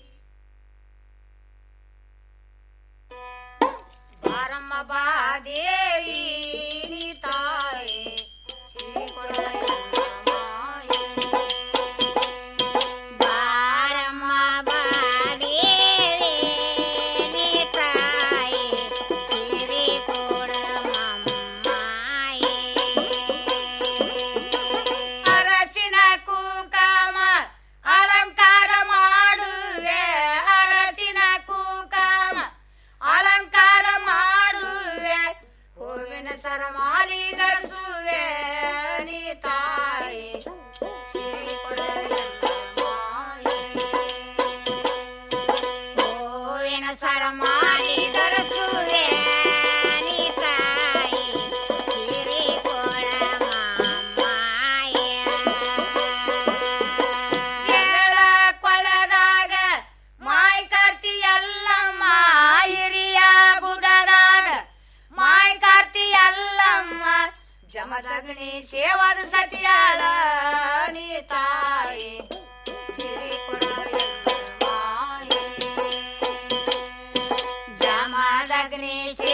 ಬಾರಮ್ಮ ಬಾದೇವಿ ನೀ ತಾಯಿ ಶ್ರೀ ಬಾರಮ್ಮ ಬಾದೇವಿ ನೀ ತಾಯಿ ಸಿರಿ ಅರಸಿನ ಕೂಕಾಮ ಅಲಂಕಾರ ಮಾಡುವೆ ಅರಸಿನ ಕೂಕಾಮ ಅಲಂಕಾರ ಮಾಡುವೆ ಹೂವಿನ ಸರಮಾಲಿ ಧರಿಸುವೆ ನೀ ತಾಯಿ ಸಿರಿ ಹೂವಿನ ಸರಮಾಲಿ ಧರಿಸುವೆ ನೀ ತಾಯಿ ಸಿರಿ ಏಳ ಕೊಳದಾಗ ಮಾಯ್ ಕಾರ್ತಿ ಎಲ್ಲಮ್ಮ ಹಿರಿಯ ಗುಡದಾಗ ಮಾಯ್ ಕಾರ್ತಿ ಎಲ್ಲಮ್ಮ ಜಮದಗ್ನಿ ಸೇವದ ಸತಿಯಾಳ ನೀ ತಾಯಿ ಸಿರಿ ಜಮದಗ್ನಿ